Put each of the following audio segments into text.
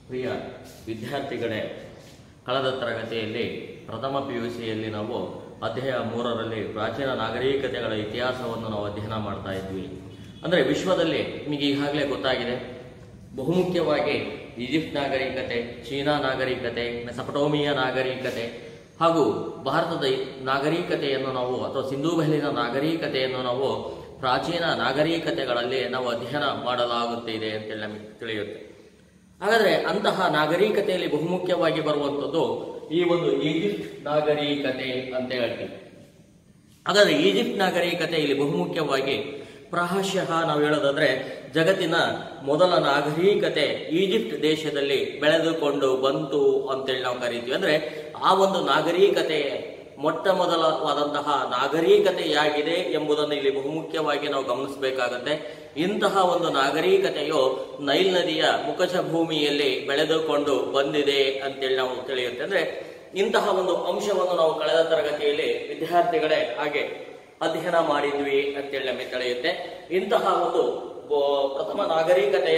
ಪ್ರಿಯ ವಿದ್ಯಾರ್ಥಿಗಳೇ ಕಳೆದ ತರಗತಿಯಲ್ಲಿ ಪ್ರಥಮ ಪಿ ಯು ಸಿಯಲ್ಲಿ ನಾವು ಅಧ್ಯಾಯ ಮೂರರಲ್ಲಿ ಪ್ರಾಚೀನ ನಾಗರಿಕತೆಗಳ ಇತಿಹಾಸವನ್ನು ನಾವು ಅಧ್ಯಯನ ಮಾಡ್ತಾ ಇದ್ವಿ ಅಂದರೆ ವಿಶ್ವದಲ್ಲಿ ನಿಮಗೆ ಈಗಾಗಲೇ ಗೊತ್ತಾಗಿದೆ ಬಹುಮುಖ್ಯವಾಗಿ ಈಜಿಪ್ಟ್ ನಾಗರಿಕತೆ ಚೀನಾ ನಾಗರಿಕತೆ ಮೆಸಪಟೋಮಿಯಾ ನಾಗರಿಕತೆ ಹಾಗೂ ಭಾರತದ ಈ ನಾಗರಿಕತೆಯನ್ನು ನಾವು ಅಥವಾ ಸಿಂಧೂ ಬಯಲಿನ ನಾಗರಿಕತೆಯನ್ನು ನಾವು ಪ್ರಾಚೀನ ನಾಗರಿಕತೆಗಳಲ್ಲಿ ನಾವು ಅಧ್ಯಯನ ಮಾಡಲಾಗುತ್ತಿದೆ ಅಂತೇಳಿ ನಮಗೆ ತಿಳಿಯುತ್ತೆ ಹಾಗಾದ್ರೆ ಅಂತಹ ನಾಗರಿಕತೆಯಲ್ಲಿ ಬಹುಮುಖ್ಯವಾಗಿ ಬರುವಂಥದ್ದು ಈ ಒಂದು ಈಜಿಪ್ಟ್ ನಾಗರಿಕತೆ ಅಂತ ಹೇಳ್ತೀವಿ ಹಾಗಾದ್ರೆ ಈಜಿಪ್ಟ್ ನಾಗರಿಕತೆ ಇಲ್ಲಿ ಬಹುಮುಖ್ಯವಾಗಿ ಪ್ರಾಯಶಃ ನಾವು ಹೇಳೋದಾದ್ರೆ ಜಗತ್ತಿನ ಮೊದಲ ನಾಗರಿಕತೆ ಈಜಿಪ್ಟ್ ದೇಶದಲ್ಲಿ ಬೆಳೆದುಕೊಂಡು ಬಂತು ಅಂತೇಳಿ ನಾವು ಕರಿತೀವಿ ಅಂದ್ರೆ ಆ ಒಂದು ನಾಗರಿಕತೆ ಮೊಟ್ಟ ಮೊದಲವಾದಂತಹ ನಾಗರಿಕತೆಯಾಗಿದೆ ಎಂಬುದನ್ನು ಇಲ್ಲಿ ಬಹುಮುಖ್ಯವಾಗಿ ನಾವು ಗಮನಿಸಬೇಕಾಗತ್ತೆ ಇಂತಹ ಒಂದು ನಾಗರಿಕತೆಯು ನೈಲ್ ನದಿಯ ಮುಖಜ ಭೂಮಿಯಲ್ಲಿ ಬೆಳೆದುಕೊಂಡು ಬಂದಿದೆ ಅಂತೇಳಿ ನಾವು ತಿಳಿಯುತ್ತೆ ಅಂದ್ರೆ ಇಂತಹ ಒಂದು ಅಂಶವನ್ನು ನಾವು ಕಳೆದ ತರಗತಿಯಲ್ಲಿ ವಿದ್ಯಾರ್ಥಿಗಳೇ ಹಾಗೆ ಅಧ್ಯಯನ ಮಾಡಿದ್ವಿ ಅಂತೇಳಿ ನಮಗೆ ತಿಳಿಯುತ್ತೆ ಇಂತಹ ಒಂದು ಬೋ- ಪ್ರಥಮ ನಾಗರಿಕತೆಯ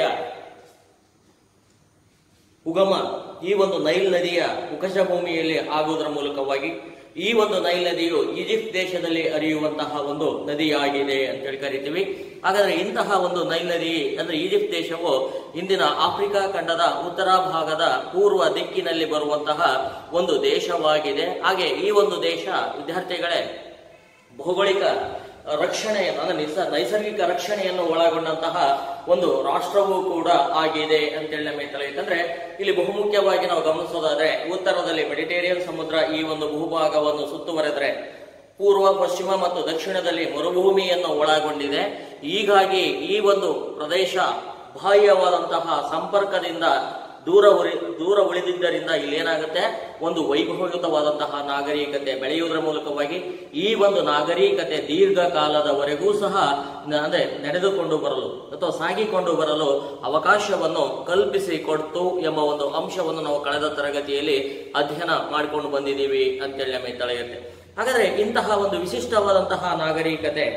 ಉಗಮ ಈ ಒಂದು ನೈಲ್ ನದಿಯ ಮುಖಜ ಭೂಮಿಯಲ್ಲಿ ಆಗುವುದರ ಮೂಲಕವಾಗಿ ಈ ಒಂದು ನೈಲ್ ನದಿಯು ಈಜಿಪ್ಟ್ ದೇಶದಲ್ಲಿ ಹರಿಯುವಂತಹ ಒಂದು ನದಿಯಾಗಿದೆ ಅಂತೇಳಿ ಕರಿತೀವಿ ಹಾಗಾದ್ರೆ ಇಂತಹ ಒಂದು ನೈಲ್ ನದಿ ಅಂದ್ರೆ ಈಜಿಪ್ಟ್ ದೇಶವು ಇಂದಿನ ಆಫ್ರಿಕಾ ಖಂಡದ ಉತ್ತರ ಭಾಗದ ಪೂರ್ವ ದಿಕ್ಕಿನಲ್ಲಿ ಬರುವಂತಹ ಒಂದು ದೇಶವಾಗಿದೆ ಹಾಗೆ ಈ ಒಂದು ದೇಶ ವಿದ್ಯಾರ್ಥಿಗಳೇ ಭೌಗೋಳಿಕ ರಕ್ಷಣೆಯನ್ನು ಅಂದ್ರೆ ನಿಸ ನೈಸರ್ಗಿಕ ರಕ್ಷಣೆಯನ್ನು ಒಳಗೊಂಡಂತಹ ಒಂದು ರಾಷ್ಟ್ರವೂ ಕೂಡ ಆಗಿದೆ ಅಂತೇಳಿ ನಮಗೆ ತಿಳಿಯುತ್ತೆ ಅಂದ್ರೆ ಇಲ್ಲಿ ಬಹುಮುಖ್ಯವಾಗಿ ನಾವು ಗಮನಿಸೋದಾದ್ರೆ ಉತ್ತರದಲ್ಲಿ ಮೆಡಿಟೇರಿಯನ್ ಸಮುದ್ರ ಈ ಒಂದು ಭೂಭಾಗವನ್ನು ಸುತ್ತುವರೆದರೆ ಪೂರ್ವ ಪಶ್ಚಿಮ ಮತ್ತು ದಕ್ಷಿಣದಲ್ಲಿ ಮರುಭೂಮಿಯನ್ನು ಒಳಗೊಂಡಿದೆ ಹೀಗಾಗಿ ಈ ಒಂದು ಪ್ರದೇಶ ಬಾಹ್ಯವಾದಂತಹ ಸಂಪರ್ಕದಿಂದ ದೂರ ಉರಿ ದೂರ ಉಳಿದಿದ್ದರಿಂದ ಇಲ್ಲಿ ಏನಾಗುತ್ತೆ ಒಂದು ವೈಭವಯುತವಾದಂತಹ ನಾಗರಿಕತೆ ಬೆಳೆಯುವುದರ ಮೂಲಕವಾಗಿ ಈ ಒಂದು ನಾಗರಿಕತೆ ದೀರ್ಘಕಾಲದವರೆಗೂ ಸಹ ನ- ಅಂದ್ರೆ ನಡೆದುಕೊಂಡು ಬರಲು ಅಥವಾ ಸಾಗಿಕೊಂಡು ಬರಲು ಅವಕಾಶವನ್ನು ಕಲ್ಪಿಸಿಕೊಡ್ತು ಎಂಬ ಒಂದು ಅಂಶವನ್ನು ನಾವು ಕಳೆದ ತರಗತಿಯಲ್ಲಿ ಅಧ್ಯಯನ ಮಾಡಿಕೊಂಡು ಬಂದಿದ್ದೀವಿ ಅಂತೇಳಿ ನಮಗೆ ತಿಳಿಯುತ್ತೆ ಹಾಗಾದ್ರೆ ಇಂತಹ ಒಂದು ವಿಶಿಷ್ಟವಾದಂತಹ ನಾಗರಿಕತೆ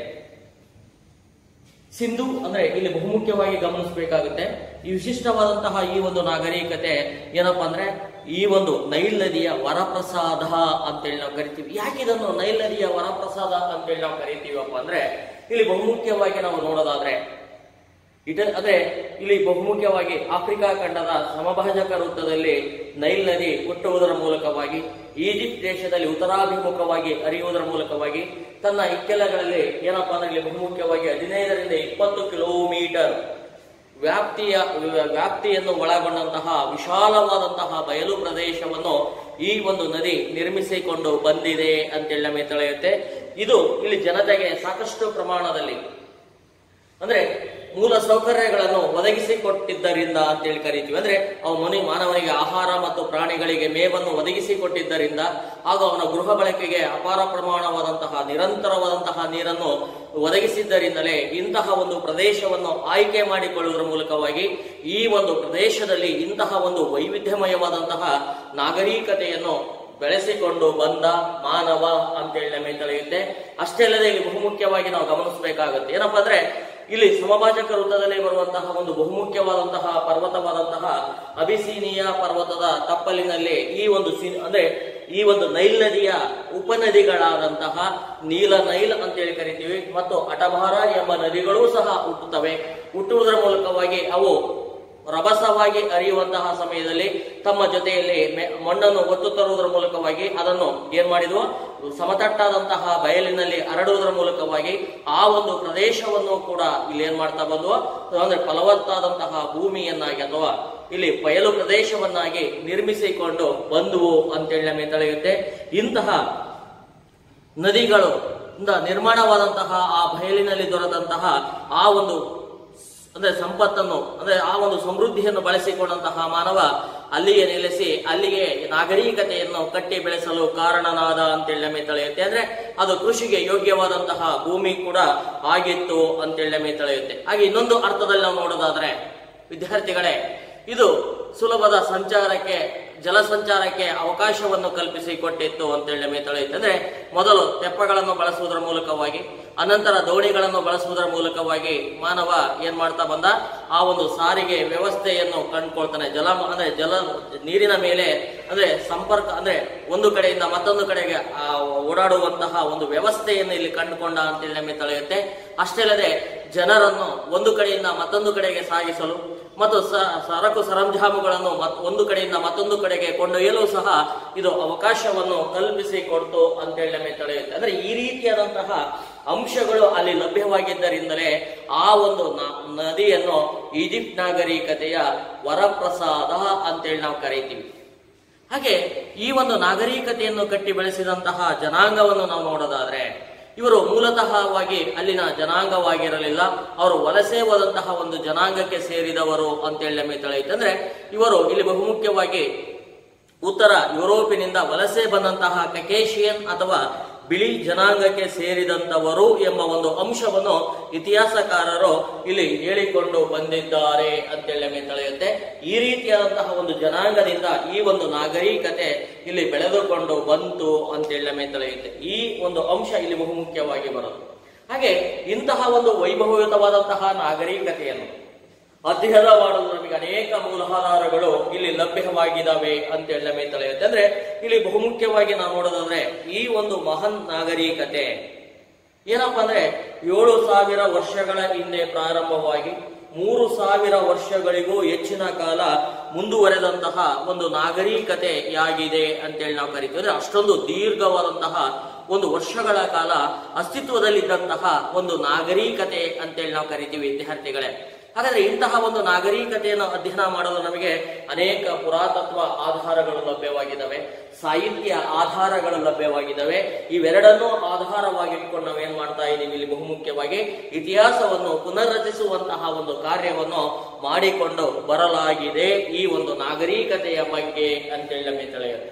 ಸಿಂಧು ಅಂದ್ರೆ ಇಲ್ಲಿ ಬಹುಮುಖ್ಯವಾಗಿ ಗಮನಿಸಬೇಕಾಗುತ್ತೆ ಈ ವಿಶಿಷ್ಟವಾದಂತಹ ಈ ಒಂದು ನಾಗರಿಕತೆ ಏನಪ್ಪಾ ಅಂದ್ರೆ ಈ ಒಂದು ನೈಲ್ ನದಿಯ ವರಪ್ರಸಾದ ಅಂತೇಳಿ ನಾವು ಕರಿತೀವಿ ಯಾಕೆ ಇದನ್ನು ನೈಲ್ ನದಿಯ ವರಪ್ರಸಾದ ಅಂತೇಳಿ ನಾವು ಕರಿತೀವಪ್ಪ ಅಂದ್ರೆ ಇಲ್ಲಿ ಬಹುಮುಖ್ಯವಾಗಿ ನಾವು ನೋಡೋದಾದ್ರೆ ಇಟ ಅಂದ್ರೆ ಇಲ್ಲಿ ಬಹುಮುಖ್ಯವಾಗಿ ಆಫ್ರಿಕಾ ಖಂಡದ ಸಮಭಾಜಕ ವೃತ್ತದಲ್ಲಿ ನೈಲ್ ನದಿ ಹುಟ್ಟುವುದರ ಮೂಲಕವಾಗಿ ಈಜಿಪ್ಟ್ ದೇಶದಲ್ಲಿ ಉತ್ತರಾಭಿಮುಖವಾಗಿ ಹರಿಯುವುದರ ಮೂಲಕವಾಗಿ ತನ್ನ ಇಕ್ಕೆಲಗಳಲ್ಲಿ ಏನಪ್ಪಾ ಅಂದ್ರೆ ಇಲ್ಲಿ ಬಹುಮುಖ್ಯವಾಗಿ ಹದಿನೈದರಿಂದ ಇಪ್ಪತ್ತು ಕಿಲೋಮೀಟರ್ ವ್ಯಾಪ್ತಿಯ ವ್ಯಾಪ್ತಿಯನ್ನು ಒಳಗೊಂಡಂತಹ ವಿಶಾಲವಾದಂತಹ ಬಯಲು ಪ್ರದೇಶವನ್ನು ಈ ಒಂದು ನದಿ ನಿರ್ಮಿಸಿಕೊಂಡು ಬಂದಿದೆ ಅಂತೇಳಿ ನಮಗೆ ತಿಳಿಯುತ್ತೆ ಇದು ಇಲ್ಲಿ ಜನತೆಗೆ ಸಾಕಷ್ಟು ಪ್ರಮಾಣದಲ್ಲಿ ಅಂದ್ರೆ ಮೂಲ ಸೌಕರ್ಯಗಳನ್ನು ಒದಗಿಸಿಕೊಟ್ಟಿದ್ದರಿಂದ ಅಂತೇಳಿ ಕರಿತೀವಿ ಅಂದ್ರೆ ಅವ ಮನಿ ಮಾನವನಿಗೆ ಆಹಾರ ಮತ್ತು ಪ್ರಾಣಿಗಳಿಗೆ ಮೇವನ್ನು ಒದಗಿಸಿಕೊಟ್ಟಿದ್ದರಿಂದ ಹಾಗೂ ಅವನ ಗೃಹ ಬಳಕೆಗೆ ಅಪಾರ ಪ್ರಮಾಣವಾದಂತಹ ನಿರಂತರವಾದಂತಹ ನೀರನ್ನು ಒದಗಿಸಿದ್ದರಿಂದಲೇ ಇಂತಹ ಒಂದು ಪ್ರದೇಶವನ್ನು ಆಯ್ಕೆ ಮಾಡಿಕೊಳ್ಳುವುದರ ಮೂಲಕವಾಗಿ ಈ ಒಂದು ಪ್ರದೇಶದಲ್ಲಿ ಇಂತಹ ಒಂದು ವೈವಿಧ್ಯಮಯವಾದಂತಹ ನಾಗರಿಕತೆಯನ್ನು ಬೆಳೆಸಿಕೊಂಡು ಬಂದ ಮಾನವ ಅಂತೇಳಿ ನಮಗೆ ತಿಳಿಯುತ್ತೆ ಅಷ್ಟೇ ಅಲ್ಲದೆ ಇಲ್ಲಿ ಬಹುಮುಖ್ಯವಾಗಿ ನಾವು ಗಮನಿಸಬೇಕಾಗುತ್ತೆ ಏನಪ್ಪಾ ಅಂದ್ರೆ ಇಲ್ಲಿ ಸಮಭಾಜಕ ವೃತ್ತದಲ್ಲಿ ಬರುವಂತಹ ಒಂದು ಬಹುಮುಖ್ಯವಾದಂತಹ ಪರ್ವತವಾದಂತಹ ಅಬಿಸೀನಿಯಾ ಪರ್ವತದ ತಪ್ಪಲಿನಲ್ಲಿ ಈ ಒಂದು ಸಿ- ಅಂದ್ರೆ ಈ ಒಂದು ನೈಲ್ ನದಿಯ ಉಪನದಿಗಳಾದಂತಹ ನೀಲ ನೈಲ್ ಅಂತೇಳಿ ಕರಿತೀವಿ ಮತ್ತು ಅಟಭಾರ ಎಂಬ ನದಿಗಳೂ ಸಹ ಹುಟ್ಟುತ್ತವೆ ಹುಟ್ಟುವುದರ ಮೂಲಕವಾಗಿ ಅವು ರಭಸವಾಗಿ ಹರಿಯುವಂತಹ ಸಮಯದಲ್ಲಿ ತಮ್ಮ ಜೊತೆಯಲ್ಲಿ ಮೆ- ಮಣ್ಣನ್ನು ಒತ್ತು ತರುವುದರ ಮೂಲಕವಾಗಿ ಅದನ್ನು ಏನ್ ಮಾಡಿದ್ವು ಸಮತಟ್ಟಾದಂತಹ ಬಯಲಿನಲ್ಲಿ ಹರಡುವುದರ ಮೂಲಕವಾಗಿ ಆ ಒಂದು ಪ್ರದೇಶವನ್ನು ಕೂಡ ಇಲ್ಲಿ ಏನ್ ಮಾಡ್ತಾ ಬಂದ್ವು ಅಂದ್ರೆ ಫಲವತ್ತಾದಂತಹ ಭೂಮಿಯನ್ನಾಗಿ ಅಥವಾ ಇಲ್ಲಿ ಬಯಲು ಪ್ರದೇಶವನ್ನಾಗಿ ನಿರ್ಮಿಸಿಕೊಂಡು ಬಂದುವು ಅಂತೇಳಿ ನಮಗೆ ತಿಳಿಯುತ್ತೆ ಇಂತಹ ನದಿಗಳು ಇಂದ ನಿರ್ಮಾಣವಾದಂತಹ ಆ ಬಯಲಿನಲ್ಲಿ ದೊರೆತಂತಹ ಆ ಒಂದು ಅಂದ್ರೆ ಸಂಪತ್ತನ್ನು ಅಂದ್ರೆ ಆ ಒಂದು ಸಮೃದ್ಧಿಯನ್ನು ಬಳಸಿಕೊಂಡಂತಹ ಮಾನವ ಅಲ್ಲಿಗೆ ನೆಲೆಸಿ ಅಲ್ಲಿಗೆ ನಾಗರಿಕತೆಯನ್ನು ಕಟ್ಟಿ ಬೆಳೆಸಲು ಕಾರಣನಾದ ಅಂತೇಳಿ ನಮಗೆ ತಿಳಿಯುತ್ತೆ ಅಂದ್ರೆ ಅದು ಕೃಷಿಗೆ ಯೋಗ್ಯವಾದಂತಹ ಭೂಮಿ ಕೂಡ ಆಗಿತ್ತು ಅಂತೇಳಿ ನಮಗೆ ತಿಳಿಯುತ್ತೆ ಹಾಗೆ ಇನ್ನೊಂದು ಅರ್ಥದಲ್ಲಿ ನಾವು ನೋಡೋದಾದ್ರೆ ವಿದ್ಯಾರ್ಥಿಗಳೇ ಇದು ಸುಲಭದ ಸಂಚಾರಕ್ಕೆ ಜಲಸಂಚಾರಕ್ಕೆ ಅವಕಾಶವನ್ನು ಕಲ್ಪಿಸಿಕೊಟ್ಟಿತ್ತು ಅಂತೇಳಿ ನಮಗೆ ತಿಳಿಯುತ್ತೆ ಅಂದ್ರೆ ಮೊದಲು ತೆಪ್ಪಗಳನ್ನು ಬಳಸುವುದರ ಮೂಲಕವಾಗಿ ಅನಂತರ ದೋಣಿಗಳನ್ನು ಬಳಸುವುದರ ಮೂಲಕವಾಗಿ ಮಾನವ ಏನ್ ಮಾಡ್ತಾ ಬಂದ ಆ ಒಂದು ಸಾರಿಗೆ ವ್ಯವಸ್ಥೆಯನ್ನು ಕಂಡುಕೊಳ್ತಾನೆ ಜಲ ಅಂದ್ರೆ ಜಲ ನೀರಿನ ಮೇಲೆ ಅಂದ್ರೆ ಸಂಪರ್ಕ ಅಂದ್ರೆ ಒಂದು ಕಡೆಯಿಂದ ಮತ್ತೊಂದು ಕಡೆಗೆ ಆ ಓಡಾಡುವಂತಹ ಒಂದು ವ್ಯವಸ್ಥೆಯನ್ನು ಇಲ್ಲಿ ಕಂಡುಕೊಂಡ ಅಂತೇಳಿ ನಮಗೆ ತಿಳಿಯುತ್ತೆ ಅಷ್ಟೇ ಅಲ್ಲದೆ ಜನರನ್ನು ಒಂದು ಕಡೆಯಿಂದ ಮತ್ತೊಂದು ಕಡೆಗೆ ಸಾಗಿಸಲು ಮತ್ತು ಸ- ಸರಕು ಸರಂಜಾಮುಗಳನ್ನು ಮತ್- ಒಂದು ಕಡೆಯಿಂದ ಮತ್ತೊಂದು ಕಡೆಗೆ ಕೊಂಡೊಯ್ಯಲು ಸಹ ಇದು ಅವಕಾಶವನ್ನು ಕಲ್ಪಿಸಿಕೊಡ್ತು ಅಂತೇಳಿ ನಮಗೆ ತಿಳಿಯುತ್ತೆ ಅಂದ್ರೆ ಈ ರೀತಿಯಾದಂತಹ ಅಂಶಗಳು ಅಲ್ಲಿ ಲಭ್ಯವಾಗಿದ್ದರಿಂದಲೇ ಆ ಒಂದು ನ- ನದಿಯನ್ನು ಈಜಿಪ್ಟ್ ನಾಗರಿಕತೆಯ ವರಪ್ರಸಾದ ಅಂತೇಳಿ ನಾವು ಕರೀತೀವಿ ಹಾಗೆ ಈ ಒಂದು ನಾಗರಿಕತೆಯನ್ನು ಕಟ್ಟಿ ಬೆಳೆಸಿದಂತಹ ಜನಾಂಗವನ್ನು ನಾವು ನೋಡೋದಾದ್ರೆ ಇವರು ಮೂಲತಃವಾಗಿ ಅಲ್ಲಿನ ಜನಾಂಗವಾಗಿರಲಿಲ್ಲ ಅವರು ವಲಸೆ ಹೋದಂತಹ ಒಂದು ಜನಾಂಗಕ್ಕೆ ಸೇರಿದವರು ಅಂತೇಳಿ ನಮಗೆ ತಿಳಿಯುತ್ತೆ ಅಂದ್ರೆ ಇವರು ಇಲ್ಲಿ ಬಹುಮುಖ್ಯವಾಗಿ ಉತ್ತರ ಯುರೋಪಿನಿಂದ ವಲಸೆ ಬಂದಂತಹ ಕಕೇಶಿಯನ್ ಅಥವಾ ಬಿಳಿ ಜನಾಂಗಕ್ಕೆ ಸೇರಿದಂತವರು ಎಂಬ ಒಂದು ಅಂಶವನ್ನು ಇತಿಹಾಸಕಾರರು ಇಲ್ಲಿ ಹೇಳಿಕೊಂಡು ಬಂದಿದ್ದಾರೆ ಅಂತೇಳಿ ನಮಗೆ ತಿಳಿಯುತ್ತೆ ಈ ರೀತಿಯಾದಂತಹ ಒಂದು ಜನಾಂಗದಿಂದ ಈ ಒಂದು ನಾಗರಿಕತೆ ಇಲ್ಲಿ ಬೆಳೆದುಕೊಂಡು ಬಂತು ಅಂತೇಳಿ ನಮಗೆ ತಿಳಿಯುತ್ತೆ ಈ ಒಂದು ಅಂಶ ಇಲ್ಲಿ ಬಹುಮುಖ್ಯವಾಗಿ ಬರೋದು ಹಾಗೆ ಇಂತಹ ಒಂದು ವೈಭವಯುತವಾದಂತಹ ನಾಗರಿಕತೆಯನ್ನು ಅಧ್ಯಯನ ಮಾಡಲು ನಮಗೆ ಅನೇಕ ಮೂಲಾಧಾರಗಳು ಇಲ್ಲಿ ಲಭ್ಯವಾಗಿದ್ದಾವೆ ಅಂತೇಳಿ ನಮಗೆ ತಿಳಿಯುತ್ತೆ ಅಂದ್ರೆ ಇಲ್ಲಿ ಬಹುಮುಖ್ಯವಾಗಿ ನಾವು ನೋಡೋದಾದ್ರೆ ಈ ಒಂದು ಮಹಾನ್ ನಾಗರಿಕತೆ ಏನಪ್ಪಾ ಅಂದ್ರೆ ಏಳು ಸಾವಿರ ವರ್ಷಗಳ ಹಿಂದೆ ಪ್ರಾರಂಭವಾಗಿ ಮೂರು ಸಾವಿರ ವರ್ಷಗಳಿಗೂ ಹೆಚ್ಚಿನ ಕಾಲ ಮುಂದುವರೆದಂತಹ ಒಂದು ನಾಗರಿಕತೆಯಾಗಿದೆ ಅಂತೇಳಿ ನಾವು ಕರಿತೀವಿ ಅಂದ್ರೆ ಅಷ್ಟೊಂದು ದೀರ್ಘವಾದಂತಹ ಒಂದು ವರ್ಷಗಳ ಕಾಲ ಅಸ್ತಿತ್ವದಲ್ಲಿದ್ದಂತಹ ಒಂದು ನಾಗರಿಕತೆ ಅಂತೇಳಿ ನಾವು ಕರಿತೀವಿ ವಿದ್ಯಾರ್ಥಿಗಳೇ ಹಾಗಾದ್ರೆ ಇಂತಹ ಒಂದು ನಾಗರಿಕತೆಯನ್ನು ಅಧ್ಯಯನ ಮಾಡಲು ನಮಗೆ ಅನೇಕ ಪುರಾತತ್ವ ಆಧಾರಗಳು ಲಭ್ಯವಾಗಿದ್ದಾವೆ ಸಾಹಿತ್ಯ ಆಧಾರಗಳು ಲಭ್ಯವಾಗಿದ್ದಾವೆ ಇವೆರಡನ್ನೂ ಆಧಾರವಾಗಿಟ್ಕೊಂಡು ನಾವೇನ್ ಮಾಡ್ತಾ ಇದ್ದೀವಿ ಇಲ್ಲಿ ಬಹುಮುಖ್ಯವಾಗಿ ಇತಿಹಾಸವನ್ನು ಪುನರ್ರಚಿಸುವಂತಹ ಒಂದು ಕಾರ್ಯವನ್ನು ಮಾಡಿಕೊಂಡು ಬರಲಾಗಿದೆ ಈ ಒಂದು ನಾಗರಿಕತೆಯ ಬಗ್ಗೆ ಅಂತೇಳಿ ನಮಗೆ ತಿಳಿಯುತ್ತೆ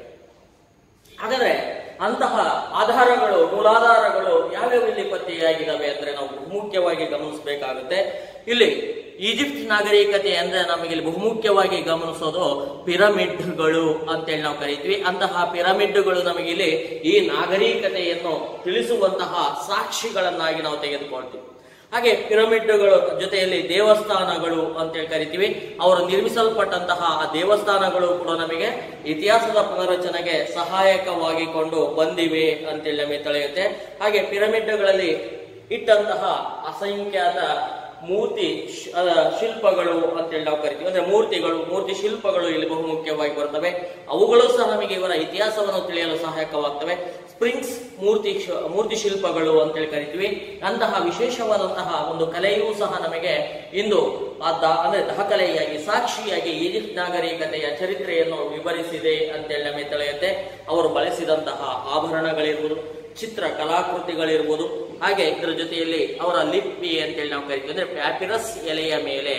ಹಾಗಾದ್ರೆ ಅಂತಹ ಆಧಾರಗಳು ಮೂಲಾಧಾರಗಳು ಯಾವ್ಯಾವ ಇಲ್ಲಿ ಪತ್ತೆಯಾಗಿದ್ದಾವೆ ಅಂದ್ರೆ ನಾವು ಬಹುಮುಖ್ಯವಾಗಿ ಗಮನಿಸಬೇಕಾಗುತ್ತೆ ಇಲ್ಲಿ ಈಜಿಪ್ಟ್ ನಾಗರಿಕತೆ ಅಂದ್ರೆ ನಮಗೆ ಇಲ್ಲಿ ಬಹುಮುಖ್ಯವಾಗಿ ಗಮನಿಸೋದು ಪಿರಮಿಡ್ಗಳು ಅಂತೇಳಿ ನಾವು ಕರಿತೀವಿ ಅಂತಹ ಪಿರಮಿಡ್ಗಳು ನಮಗೆ ಇಲ್ಲಿ ಈ ನಾಗರಿಕತೆಯನ್ನು ತಿಳಿಸುವಂತಹ ಸಾಕ್ಷಿಗಳನ್ನಾಗಿ ನಾವು ತೆಗೆದುಕೊಳ್ತೀವಿ ಹಾಗೆ ಪಿರಮಿಡ್ಗಳ ಜೊತೆಯಲ್ಲಿ ದೇವಸ್ಥಾನಗಳು ಅಂತೇಳಿ ಕರಿತೀವಿ ಅವರು ನಿರ್ಮಿಸಲ್ಪಟ್ಟಂತಹ ಆ ದೇವಸ್ಥಾನಗಳು ಕೂಡ ನಮಗೆ ಇತಿಹಾಸದ ಪುನರಚನೆಗೆ ಸಹಾಯಕವಾಗಿಕೊಂಡು ಬಂದಿವೆ ಅಂತೇಳಿ ನಮಗೆ ತಿಳಿಯುತ್ತೆ ಹಾಗೆ ಪಿರಮಿಡ್ಗಳಲ್ಲಿ ಇಟ್ಟಂತಹ ಅಸಂಖ್ಯಾತ ಮೂರ್ತಿ ಶ್- ಅದ ಶಿಲ್ಪಗಳು ಅಂತೇಳಿ ನಾವು ಕರಿತೀವಿ ಅಂದ್ರೆ ಮೂರ್ತಿಗಳು ಮೂರ್ತಿ ಶಿಲ್ಪಗಳು ಇಲ್ಲಿ ಬಹುಮುಖ್ಯವಾಗಿ ಬರ್ತವೆ ಅವುಗಳು ಸಹ ನಮಗೆ ಇವರ ಇತಿಹಾಸವನ್ನು ತಿಳಿಯಲು ಸಹಾಯಕವಾಗ್ತವೆ ಸ್ಪ್ರಿಂಗ್ಸ್ ಮೂರ್ತಿ ಶ್- ಮೂರ್ತಿ ಶಿಲ್ಪಗಳು ಅಂತೇಳಿ ಕರಿತೀವಿ ಅಂತಹ ವಿಶೇಷವಾದಂತಹ ಒಂದು ಕಲೆಯೂ ಸಹ ನಮಗೆ ಇಂದು ಆ ದಾ- ಅಂದ್ರೆ ದಾಖಲೆಯಾಗಿ ಸಾಕ್ಷಿಯಾಗಿ ಈಜಿಪ್ಟ್ ನಾಗರಿಕತೆಯ ಚರಿತ್ರೆಯನ್ನು ವಿವರಿಸಿದೆ ಅಂತೇಳಿ ನಮಗೆ ತಿಳಿಯುತ್ತೆ ಅವರು ಬಳಸಿದಂತಹ ಆಭರಣಗಳಿರ್ಬೋದು ಚಿತ್ರ ಕಲಾಕೃತಿಗಳಿರ್ಬೋದು ಹಾಗೆ ಇದರ ಜೊತೆಯಲ್ಲಿ ಅವರ ಲಿಪಿ ಅಂತೇಳಿ ನಾವು ಕರಿತೀವಿ ಅಂದ್ರೆ ಪ್ಯಾಪಿರಸ್ ಎಲೆಯ ಮೇಲೆ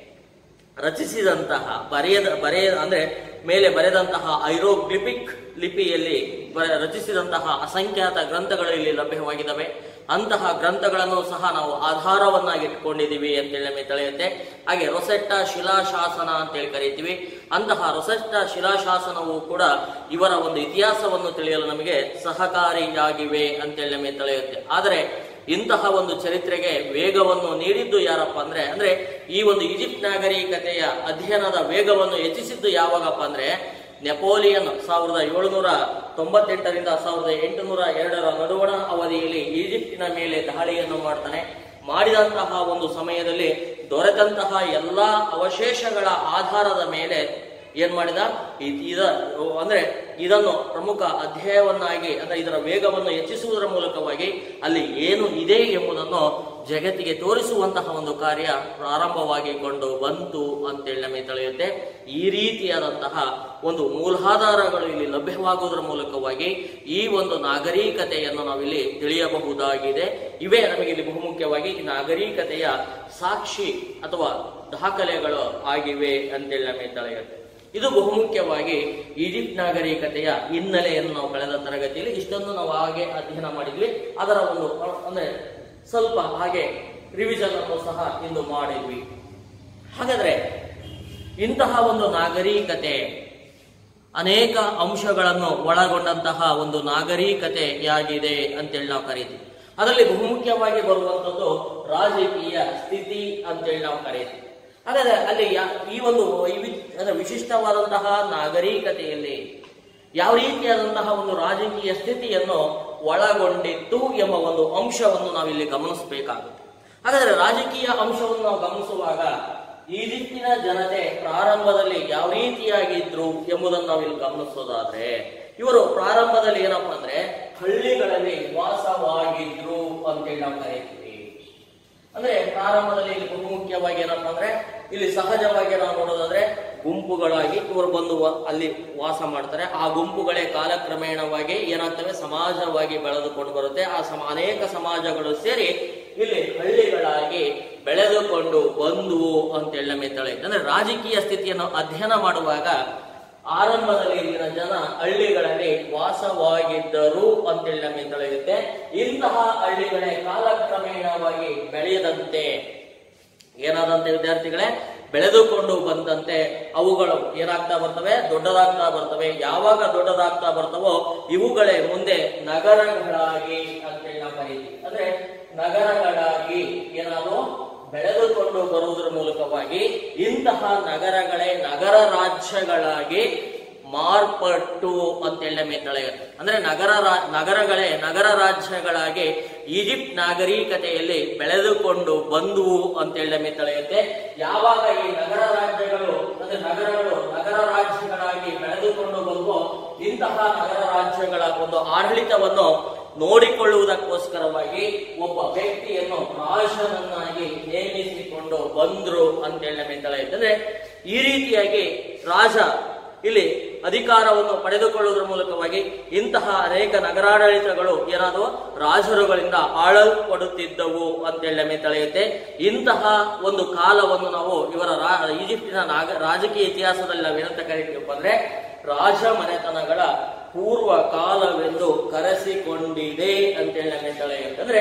ರಚಿಸಿದಂತಹ ಬರೆಯದ ಬರೆಯ ಅಂದ್ರೆ ಮೇಲೆ ಬರೆದಂತಹ ಐರೋಗ್ಲಿಪಿಕ್ ಲಿಪಿಯಲ್ಲಿ ಬ- ರಚಿಸಿದಂತಹ ಅಸಂಖ್ಯಾತ ಗ್ರಂಥಗಳು ಇಲ್ಲಿ ಲಭ್ಯವಾಗಿದ್ದಾವೆ ಅಂತಹ ಗ್ರಂಥಗಳನ್ನು ಸಹ ನಾವು ಆಧಾರವನ್ನಾಗಿ ಇಟ್ಕೊಂಡಿದ್ದೀವಿ ಅಂತೇಳಿ ನಮಗೆ ತಿಳಿಯುತ್ತೆ ಹಾಗೆ ರೊಸೆಟ್ಟ ಶಿಲಾಶಾಸನ ಅಂತೇಳಿ ಕರಿತೀವಿ ಅಂತಹ ರೊಸೆಟ್ಟ ಶಿಲಾಶಾಸನವು ಕೂಡ ಇವರ ಒಂದು ಇತಿಹಾಸವನ್ನು ತಿಳಿಯಲು ನಮಗೆ ಸಹಕಾರಿಯಾಗಿವೆ ಅಂತೇಳಿ ನಮಗೆ ತಿಳಿಯುತ್ತೆ ಆದರೆ ಇಂತಹ ಒಂದು ಚರಿತ್ರೆಗೆ ವೇಗವನ್ನು ನೀಡಿದ್ದು ಯಾರಪ್ಪ ಅಂದ್ರೆ ಅಂದ್ರೆ ಈ ಒಂದು ಈಜಿಪ್ಟ್ ನಾಗರಿಕತೆಯ ಅಧ್ಯಯನದ ವೇಗವನ್ನು ಹೆಚ್ಚಿಸಿದ್ದು ಯಾವಾಗಪ್ಪ ಅಂದ್ರೆ ನೆಪೋಲಿಯನ್ ಸಾವಿರದ ಏಳುನೂರ ತೊಂಬತ್ತೆಂಟರಿಂದ ಸಾವಿರದ ಎಂಟುನೂರ ಎರಡರ ನಡುವಣ ಅವಧಿಯಲ್ಲಿ ಈಜಿಪ್ಟಿನ ಮೇಲೆ ದಾಳಿಯನ್ನು ಮಾಡ್ತಾನೆ ಮಾಡಿದಂತಹ ಒಂದು ಸಮಯದಲ್ಲಿ ದೊರೆತಂತಹ ಎಲ್ಲಾ ಅವಶೇಷಗಳ ಆಧಾರದ ಮೇಲೆ ಏನ್ ಮಾಡಿದ ಇ- ಇದ ಅಂದ್ರೆ ಇದನ್ನು ಪ್ರಮುಖ ಅಧ್ಯಾಯವನ್ನಾಗಿ ಅಂದ್ರೆ ಇದರ ವೇಗವನ್ನು ಹೆಚ್ಚಿಸುವುದರ ಮೂಲಕವಾಗಿ ಅಲ್ಲಿ ಏನು ಇದೆ ಎಂಬುದನ್ನು ಜಗತ್ತಿಗೆ ತೋರಿಸುವಂತಹ ಒಂದು ಕಾರ್ಯ ಪ್ರಾರಂಭವಾಗಿ ಕೊಂಡು ಬಂತು ಅಂತೇಳಿ ನಮಗೆ ತಿಳಿಯುತ್ತೆ ಈ ರೀತಿಯಾದಂತಹ ಒಂದು ಮೂಲಾಧಾರಗಳು ಇಲ್ಲಿ ಲಭ್ಯವಾಗುವುದರ ಮೂಲಕವಾಗಿ ಈ ಒಂದು ನಾಗರಿಕತೆಯನ್ನು ನಾವಿಲ್ಲಿ ತಿಳಿಯಬಹುದಾಗಿದೆ ಇವೇ ನಮಗೆ ಇಲ್ಲಿ ಬಹುಮುಖ್ಯವಾಗಿ ಈ ನಾಗರಿಕತೆಯ ಸಾಕ್ಷಿ ಅಥವಾ ದಾಖಲೆಗಳು ಆಗಿವೆ ಅಂತೇಳಿ ನಮಗೆ ತಿಳಿಯುತ್ತೆ ಇದು ಬಹುಮುಖ್ಯವಾಗಿ ಈಜಿಪ್ಟ್ ನಾಗರಿಕತೆಯ ಹಿನ್ನೆಲೆಯನ್ನು ನಾವು ಕಳೆದ ತರಗತಿಯಲ್ಲಿ ಇಷ್ಟೊಂದು ನಾವು ಹಾಗೆ ಅಧ್ಯಯನ ಮಾಡಿದ್ವಿ ಅದರ ಒಂದು ಅ- ಅಂದ್ರೆ ಸ್ವಲ್ಪ ಹಾಗೆ ರಿವಿಷನ್ ಅನ್ನು ಸಹ ಇಂದು ಮಾಡಿದ್ವಿ ಹಾಗಾದ್ರೆ ಇಂತಹ ಒಂದು ನಾಗರಿಕತೆ ಅನೇಕ ಅಂಶಗಳನ್ನು ಒಳಗೊಂಡಂತಹ ಒಂದು ನಾಗರಿಕತೆಯಾಗಿದೆ ಅಂತೇಳಿ ನಾವು ಕರೀತೀವಿ ಅದರಲ್ಲಿ ಬಹುಮುಖ್ಯವಾಗಿ ಬರುವಂಥದ್ದು ರಾಜಕೀಯ ಸ್ಥಿತಿ ಅಂತೇಳಿ ನಾವು ಕರೀತೀವಿ ಹಾಗಾದ್ರೆ ಅಲ್ಲಿ ಯಾ- ಈ ಒಂದು ವೈವಿ- ಅಂದ್ರೆ ವಿಶಿಷ್ಟವಾದಂತಹ ನಾಗರಿಕತೆಯಲ್ಲಿ ಯಾವ ರೀತಿಯಾದಂತಹ ಒಂದು ರಾಜಕೀಯ ಸ್ಥಿತಿಯನ್ನು ಒಳಗೊಂಡಿತ್ತು ಎಂಬ ಒಂದು ಅಂಶವನ್ನು ನಾವಿಲ್ಲಿ ಗಮನಿಸಬೇಕಾಗುತ್ತೆ ಹಾಗಾದ್ರೆ ರಾಜಕೀಯ ಅಂಶವನ್ನು ನಾವು ಗಮನಿಸುವಾಗ ಈಜಿಪ್ತಿನ ಜನತೆ ಪ್ರಾರಂಭದಲ್ಲಿ ಯಾವ ರೀತಿಯಾಗಿದ್ರು ಎಂಬುದನ್ನು ನಾವಿಲ್ಲಿ ಗಮನಿಸೋದಾದ್ರೆ ಇವರು ಪ್ರಾರಂಭದಲ್ಲಿ ಏನಪ್ಪಾ ಅಂದ್ರೆ ಹಳ್ಳಿಗಳಲ್ಲಿ ವಾಸವಾಗಿದ್ರು ಅಂತೇಳಿ ನಾವು ಕರೀತೀವಿ ಅಂದ್ರೆ ಪ್ರಾರಂಭದಲ್ಲಿ ಇಲ್ಲಿ ಬಹುಮುಖ್ಯವಾಗಿ ಏನಪ್ಪಾ ಅಂದ್ರೆ ಇಲ್ಲಿ ಸಹಜವಾಗಿ ನಾವು ನೋಡೋದಾದ್ರೆ ಗುಂಪುಗಳಾಗಿ ಇವರು ಬಂದು ವ- ಅಲ್ಲಿ ವಾಸ ಮಾಡ್ತಾರೆ ಆ ಗುಂಪುಗಳೇ ಕಾಲಕ್ರಮೇಣವಾಗಿ ಏನಾಗ್ತವೆ ಸಮಾಜವಾಗಿ ಬೆಳೆದುಕೊಂಡು ಬರುತ್ತೆ ಆ ಸಮ ಅನೇಕ ಸಮಾಜಗಳು ಸೇರಿ ಇಲ್ಲಿ ಹಳ್ಳಿಗಳಾಗಿ ಬೆಳೆದುಕೊಂಡು ಬಂದುವು ಅಂತೇಳಿ ನಮಗೆ ತಿಳಿಯುತ್ತೆ ಅಂದ್ರೆ ರಾಜಕೀಯ ಸ್ಥಿತಿಯನ್ನು ಅಧ್ಯಯನ ಮಾಡುವಾಗ ಆರಂಭದಲ್ಲಿ ಇಲ್ಲಿನ ಜನ ಹಳ್ಳಿಗಳಲ್ಲಿ ವಾಸವಾಗಿದ್ದರು ಅಂತೇಳಿ ನಮಗೆ ತಿಳಿಯುತ್ತೆ ಇಂತಹ ಹಳ್ಳಿಗಳೇ ಕಾಲಕ್ರಮೇಣವಾಗಿ ಬೆಳೆಯದಂತೆ ಏನಾದಂತೆ ವಿದ್ಯಾರ್ಥಿಗಳೇ ಬೆಳೆದುಕೊಂಡು ಬಂದಂತೆ ಅವುಗಳು ಏನಾಗ್ತಾ ಬರ್ತವೆ ದೊಡ್ಡದಾಗ್ತಾ ಬರ್ತವೆ ಯಾವಾಗ ದೊಡ್ಡದಾಗ್ತಾ ಬರ್ತವೋ ಇವುಗಳೇ ಮುಂದೆ ನಗರಗಳಾಗಿ ಅಂತೇಳಿ ನಾವು ಕರೀತೀವಿ ಅಂದ್ರೆ ನಗರಗಳಾಗಿ ಏನಾದ್ರು ಬೆಳೆದುಕೊಂಡು ಬರುವುದರ ಮೂಲಕವಾಗಿ ಇಂತಹ ನಗರಗಳೇ ನಗರ ರಾಜ್ಯಗಳಾಗಿ ಮಾರ್ಪಟ್ಟು ಅಂತೇಳಿ ನಮಗೆ ತಿಳಿಯುತ್ತೆ ಅಂದ್ರೆ ನಗರ ರಾ- ನಗರಗಳೇ ನಗರ ರಾಜ್ಯಗಳಾಗಿ ಈಜಿಪ್ಟ್ ನಾಗರಿಕತೆಯಲ್ಲಿ ಬೆಳೆದುಕೊಂಡು ಬಂದುವು ಅಂತೇಳಿ ನಮಗೆ ತಿಳಿಯುತ್ತೆ ಯಾವಾಗ ಈ ನಗರ ರಾಜ್ಯಗಳು ಅಂದ್ರೆ ನಗರಗಳು ನಗರ ರಾಜ್ಯಗಳಾಗಿ ಬೆಳೆದುಕೊಂಡು ಬಂದುವೋ ಇಂತಹ ನಗರ ರಾಜ್ಯಗಳ ಒಂದು ಆಡಳಿತವನ್ನು ನೋಡಿಕೊಳ್ಳುವುದಕ್ಕೋಸ್ಕರವಾಗಿ ಒಬ್ಬ ವ್ಯಕ್ತಿಯನ್ನು ರಾಜನನ್ನಾಗಿ ನೇಮಿಸಿಕೊಂಡು ಬಂದ್ರು ಅಂತೇಳಿ ನಮಗೆ ತಿಳಿಯುತ್ತೆ ಅಂದ್ರೆ ಈ ರೀತಿಯಾಗಿ ರಾಜ ಇಲ್ಲಿ ಅಧಿಕಾರವನ್ನು ಪಡೆದುಕೊಳ್ಳುವುದರ ಮೂಲಕವಾಗಿ ಇಂತಹ ಅನೇಕ ನಗರಾಡಳಿತಗಳು ಏನಾದವು ರಾಜರುಗಳಿಂದ ಆಳಲ್ಪಡುತ್ತಿದ್ದವು ಅಂತೇಳಿ ನಮಗೆ ತಿಳಿಯುತ್ತೆ ಇಂತಹ ಒಂದು ಕಾಲವನ್ನು ನಾವು ಇವರ ರಾ- ಈಜಿಪ್ಟಿನ ನಾಗ ರಾಜಕೀಯ ಇತಿಹಾಸದಲ್ಲಿ ನಾವು ಏನಂತ ಕರಿತೀವಪ್ಪ ಅಂದ್ರೆ ರಾಜ ಮನೆತನಗಳ ಪೂರ್ವ ಕಾಲವೆಂದು ಕರೆಸಿಕೊಂಡಿದೆ ಅಂತೇಳಿ ನಮಗೆ ತಿಳಿಯುತ್ತೆ ಅಂದ್ರೆ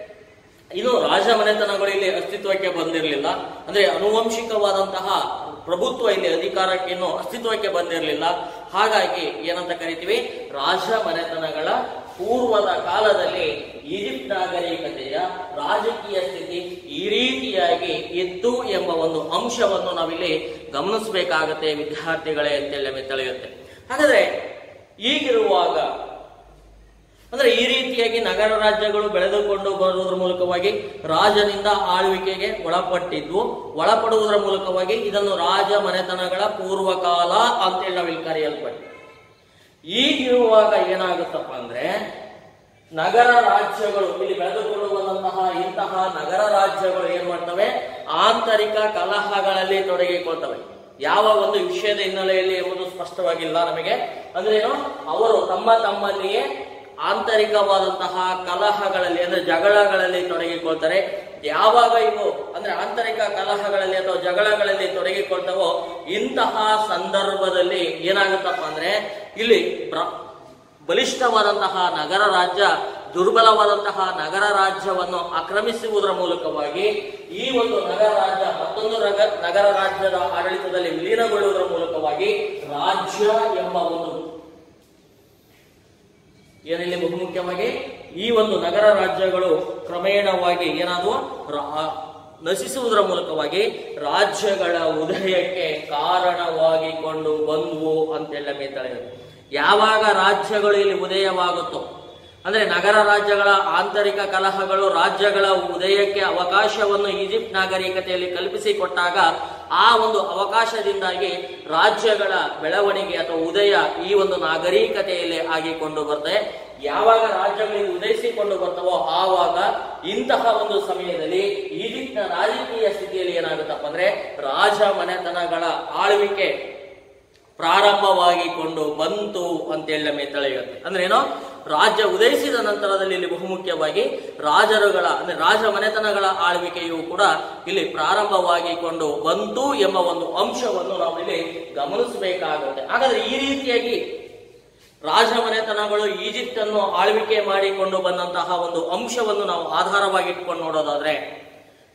ಇದು ರಾಜ ಮನೆತನಗಳು ಇಲ್ಲಿ ಅಸ್ತಿತ್ವಕ್ಕೆ ಬಂದಿರಲಿಲ್ಲ ಅಂದ್ರೆ ಅನುವಂಶಿಕವಾದಂತಹ ಪ್ರಭುತ್ವ ಇಲ್ಲಿ ಅಧಿಕಾರಕ್ಕೆ ಇನ್ನು ಅಸ್ತಿತ್ವಕ್ಕೆ ಬಂದಿರಲಿಲ್ಲ ಹಾಗಾಗಿ ಏನಂತ ಕರಿತೀವಿ ರಾಜ ಮನೆತನಗಳ ಪೂರ್ವದ ಕಾಲದಲ್ಲಿ ಈಜಿಪ್ಟ್ ನಾಗರಿಕತೆಯ ರಾಜಕೀಯ ಸ್ಥಿತಿ ಈ ರೀತಿಯಾಗಿ ಇತ್ತು ಎಂಬ ಒಂದು ಅಂಶವನ್ನು ನಾವಿಲ್ಲಿ ಗಮನಿಸಬೇಕಾಗತ್ತೆ ವಿದ್ಯಾರ್ಥಿಗಳೇ ಅಂತೇಳಿ ನಮಗೆ ತಿಳಿಯುತ್ತೆ ಹಾಗಾದ್ರೆ ಈಗಿರುವಾಗ ಅಂದ್ರೆ ಈ ರೀತಿಯಾಗಿ ನಗರ ರಾಜ್ಯಗಳು ಬೆಳೆದುಕೊಂಡು ಬರುವುದರ ಮೂಲಕವಾಗಿ ರಾಜನಿಂದ ಆಳ್ವಿಕೆಗೆ ಒಳಪಟ್ಟಿದ್ವು ಒಳಪಡುವುದರ ಮೂಲಕವಾಗಿ ಇದನ್ನು ರಾಜ ಮನೆತನಗಳ ಪೂರ್ವಕಾಲ ಅಂತೇಳಿ ನಾವಿಲ್ಲಿ ಕರೆಯಲ್ಪಟ್ಟು ಈಗಿರುವಾಗ ಏನಾಗುತ್ತಪ್ಪ ಅಂದ್ರೆ ನಗರ ರಾಜ್ಯಗಳು ಇಲ್ಲಿ ಬೆಳೆದುಕೊಂಡು ಬಂದಂತಹ ಇಂತಹ ನಗರ ರಾಜ್ಯಗಳು ಏನ್ ಮಾಡ್ತವೆ ಆಂತರಿಕ ಕಲಹಗಳಲ್ಲಿ ತೊಡಗಿಕೊಳ್ತವೆ ಯಾವ ಒಂದು ವಿಷಯದ ಹಿನ್ನೆಲೆಯಲ್ಲಿ ಎಂಬುದು ಸ್ಪಷ್ಟವಾಗಿಲ್ಲ ನಮಗೆ ಅಂದ್ರೆ ಏನು ಅವರು ತಮ್ಮ ತಮ್ಮಲ್ಲಿಯೇ ಆಂತರಿಕವಾದಂತಹ ಕಲಹಗಳಲ್ಲಿ ಅಂದ್ರೆ ಜಗಳಗಳಲ್ಲಿ ತೊಡಗಿಕೊಳ್ತಾರೆ ಯಾವಾಗ ಇವು ಅಂದ್ರೆ ಆಂತರಿಕ ಕಲಹಗಳಲ್ಲಿ ಅಥವಾ ಜಗಳಗಳಲ್ಲಿ ತೊಡಗಿಕೊಳ್ತವೋ ಇಂತಹ ಸಂದರ್ಭದಲ್ಲಿ ಏನಾಗುತ್ತಪ್ಪ ಅಂದ್ರೆ ಇಲ್ಲಿ ಪ್ರ- ಬಲಿಷ್ಠವಾದಂತಹ ನಗರ ರಾಜ್ಯ ದುರ್ಬಲವಾದಂತಹ ನಗರ ರಾಜ್ಯವನ್ನು ಆಕ್ರಮಿಸುವುದರ ಮೂಲಕವಾಗಿ ಈ ಒಂದು ನಗರ ರಾಜ್ಯ ಮತ್ತೊಂದು ನಗ ನಗರ ರಾಜ್ಯದ ಆಡಳಿತದಲ್ಲಿ ವಿಲೀನಗೊಳ್ಳುವುದರ ಮೂಲಕವಾಗಿ ರಾಜ್ಯ ಎಂಬ ಒಂದು ಏನಿಲ್ಲಿ ಬಹುಮುಖ್ಯವಾಗಿ ಈ ಒಂದು ನಗರ ರಾಜ್ಯಗಳು ಕ್ರಮೇಣವಾಗಿ ಏನಾದವು ರಾ- ನಶಿಸುವುದರ ಮೂಲಕವಾಗಿ ರಾಜ್ಯಗಳ ಉದಯಕ್ಕೆ ಕಾರಣವಾಗಿಕೊಂಡು ಬಂದವು ಅಂತೆಲ್ಲ ಮೇತಾಳೆ ಯಾವಾಗ ರಾಜ್ಯಗಳು ಇಲ್ಲಿ ಉದಯವಾಗುತ್ತೋ ಅಂದ್ರೆ ನಗರ ರಾಜ್ಯಗಳ ಆಂತರಿಕ ಕಲಹಗಳು ರಾಜ್ಯಗಳ ಉದಯಕ್ಕೆ ಅವಕಾಶವನ್ನು ಈಜಿಪ್ಟ್ ನಾಗರಿಕತೆಯಲ್ಲಿ ಕಲ್ಪಿಸಿಕೊಟ್ಟಾಗ ಆ ಒಂದು ಅವಕಾಶದಿಂದಾಗಿ ರಾಜ್ಯಗಳ ಬೆಳವಣಿಗೆ ಅಥವಾ ಉದಯ ಈ ಒಂದು ನಾಗರಿಕತೆಯಲ್ಲಿ ಆಗಿಕೊಂಡು ಬರ್ತದೆ ಯಾವಾಗ ರಾಜ್ಯಗಳಿಗೆ ಉದಯಿಸಿಕೊಂಡು ಬರ್ತವೋ ಆವಾಗ ಇಂತಹ ಒಂದು ಸಮಯದಲ್ಲಿ ಈಜಿಪ್ಟ್ನ ರಾಜಕೀಯ ಸ್ಥಿತಿಯಲ್ಲಿ ಏನಾಗುತ್ತಪ್ಪ ಅಂದ್ರೆ ರಾಜ ಮನೆತನಗಳ ಆಳ್ವಿಕೆ ಪ್ರಾರಂಭವಾಗಿಕೊಂಡು ಬಂತು ಅಂತೇಳಿ ನಮಗೆ ತಿಳಿಯುತ್ತೆ ಅಂದ್ರೆ ಏನು ರಾಜ್ಯ ಉದಯಿಸಿದ ನಂತರದಲ್ಲಿ ಇಲ್ಲಿ ಬಹುಮುಖ್ಯವಾಗಿ ರಾಜರುಗಳ ಅಂದ್ರೆ ರಾಜ ಮನೆತನಗಳ ಆಳ್ವಿಕೆಯು ಕೂಡ ಇಲ್ಲಿ ಪ್ರಾರಂಭವಾಗಿಕೊಂಡು ಬಂತು ಎಂಬ ಒಂದು ಅಂಶವನ್ನು ನಾವು ಇಲ್ಲಿ ಗಮನಿಸಬೇಕಾಗುತ್ತೆ ಹಾಗಾದ್ರೆ ಈ ರೀತಿಯಾಗಿ ರಾಜ ಮನೆತನಗಳು ಈಜಿಪ್ಟ್ ಅನ್ನು ಆಳ್ವಿಕೆ ಮಾಡಿಕೊಂಡು ಬಂದಂತಹ ಒಂದು ಅಂಶವನ್ನು ನಾವು ಆಧಾರವಾಗಿ ಇಟ್ಕೊಂಡು ನೋಡೋದಾದ್ರೆ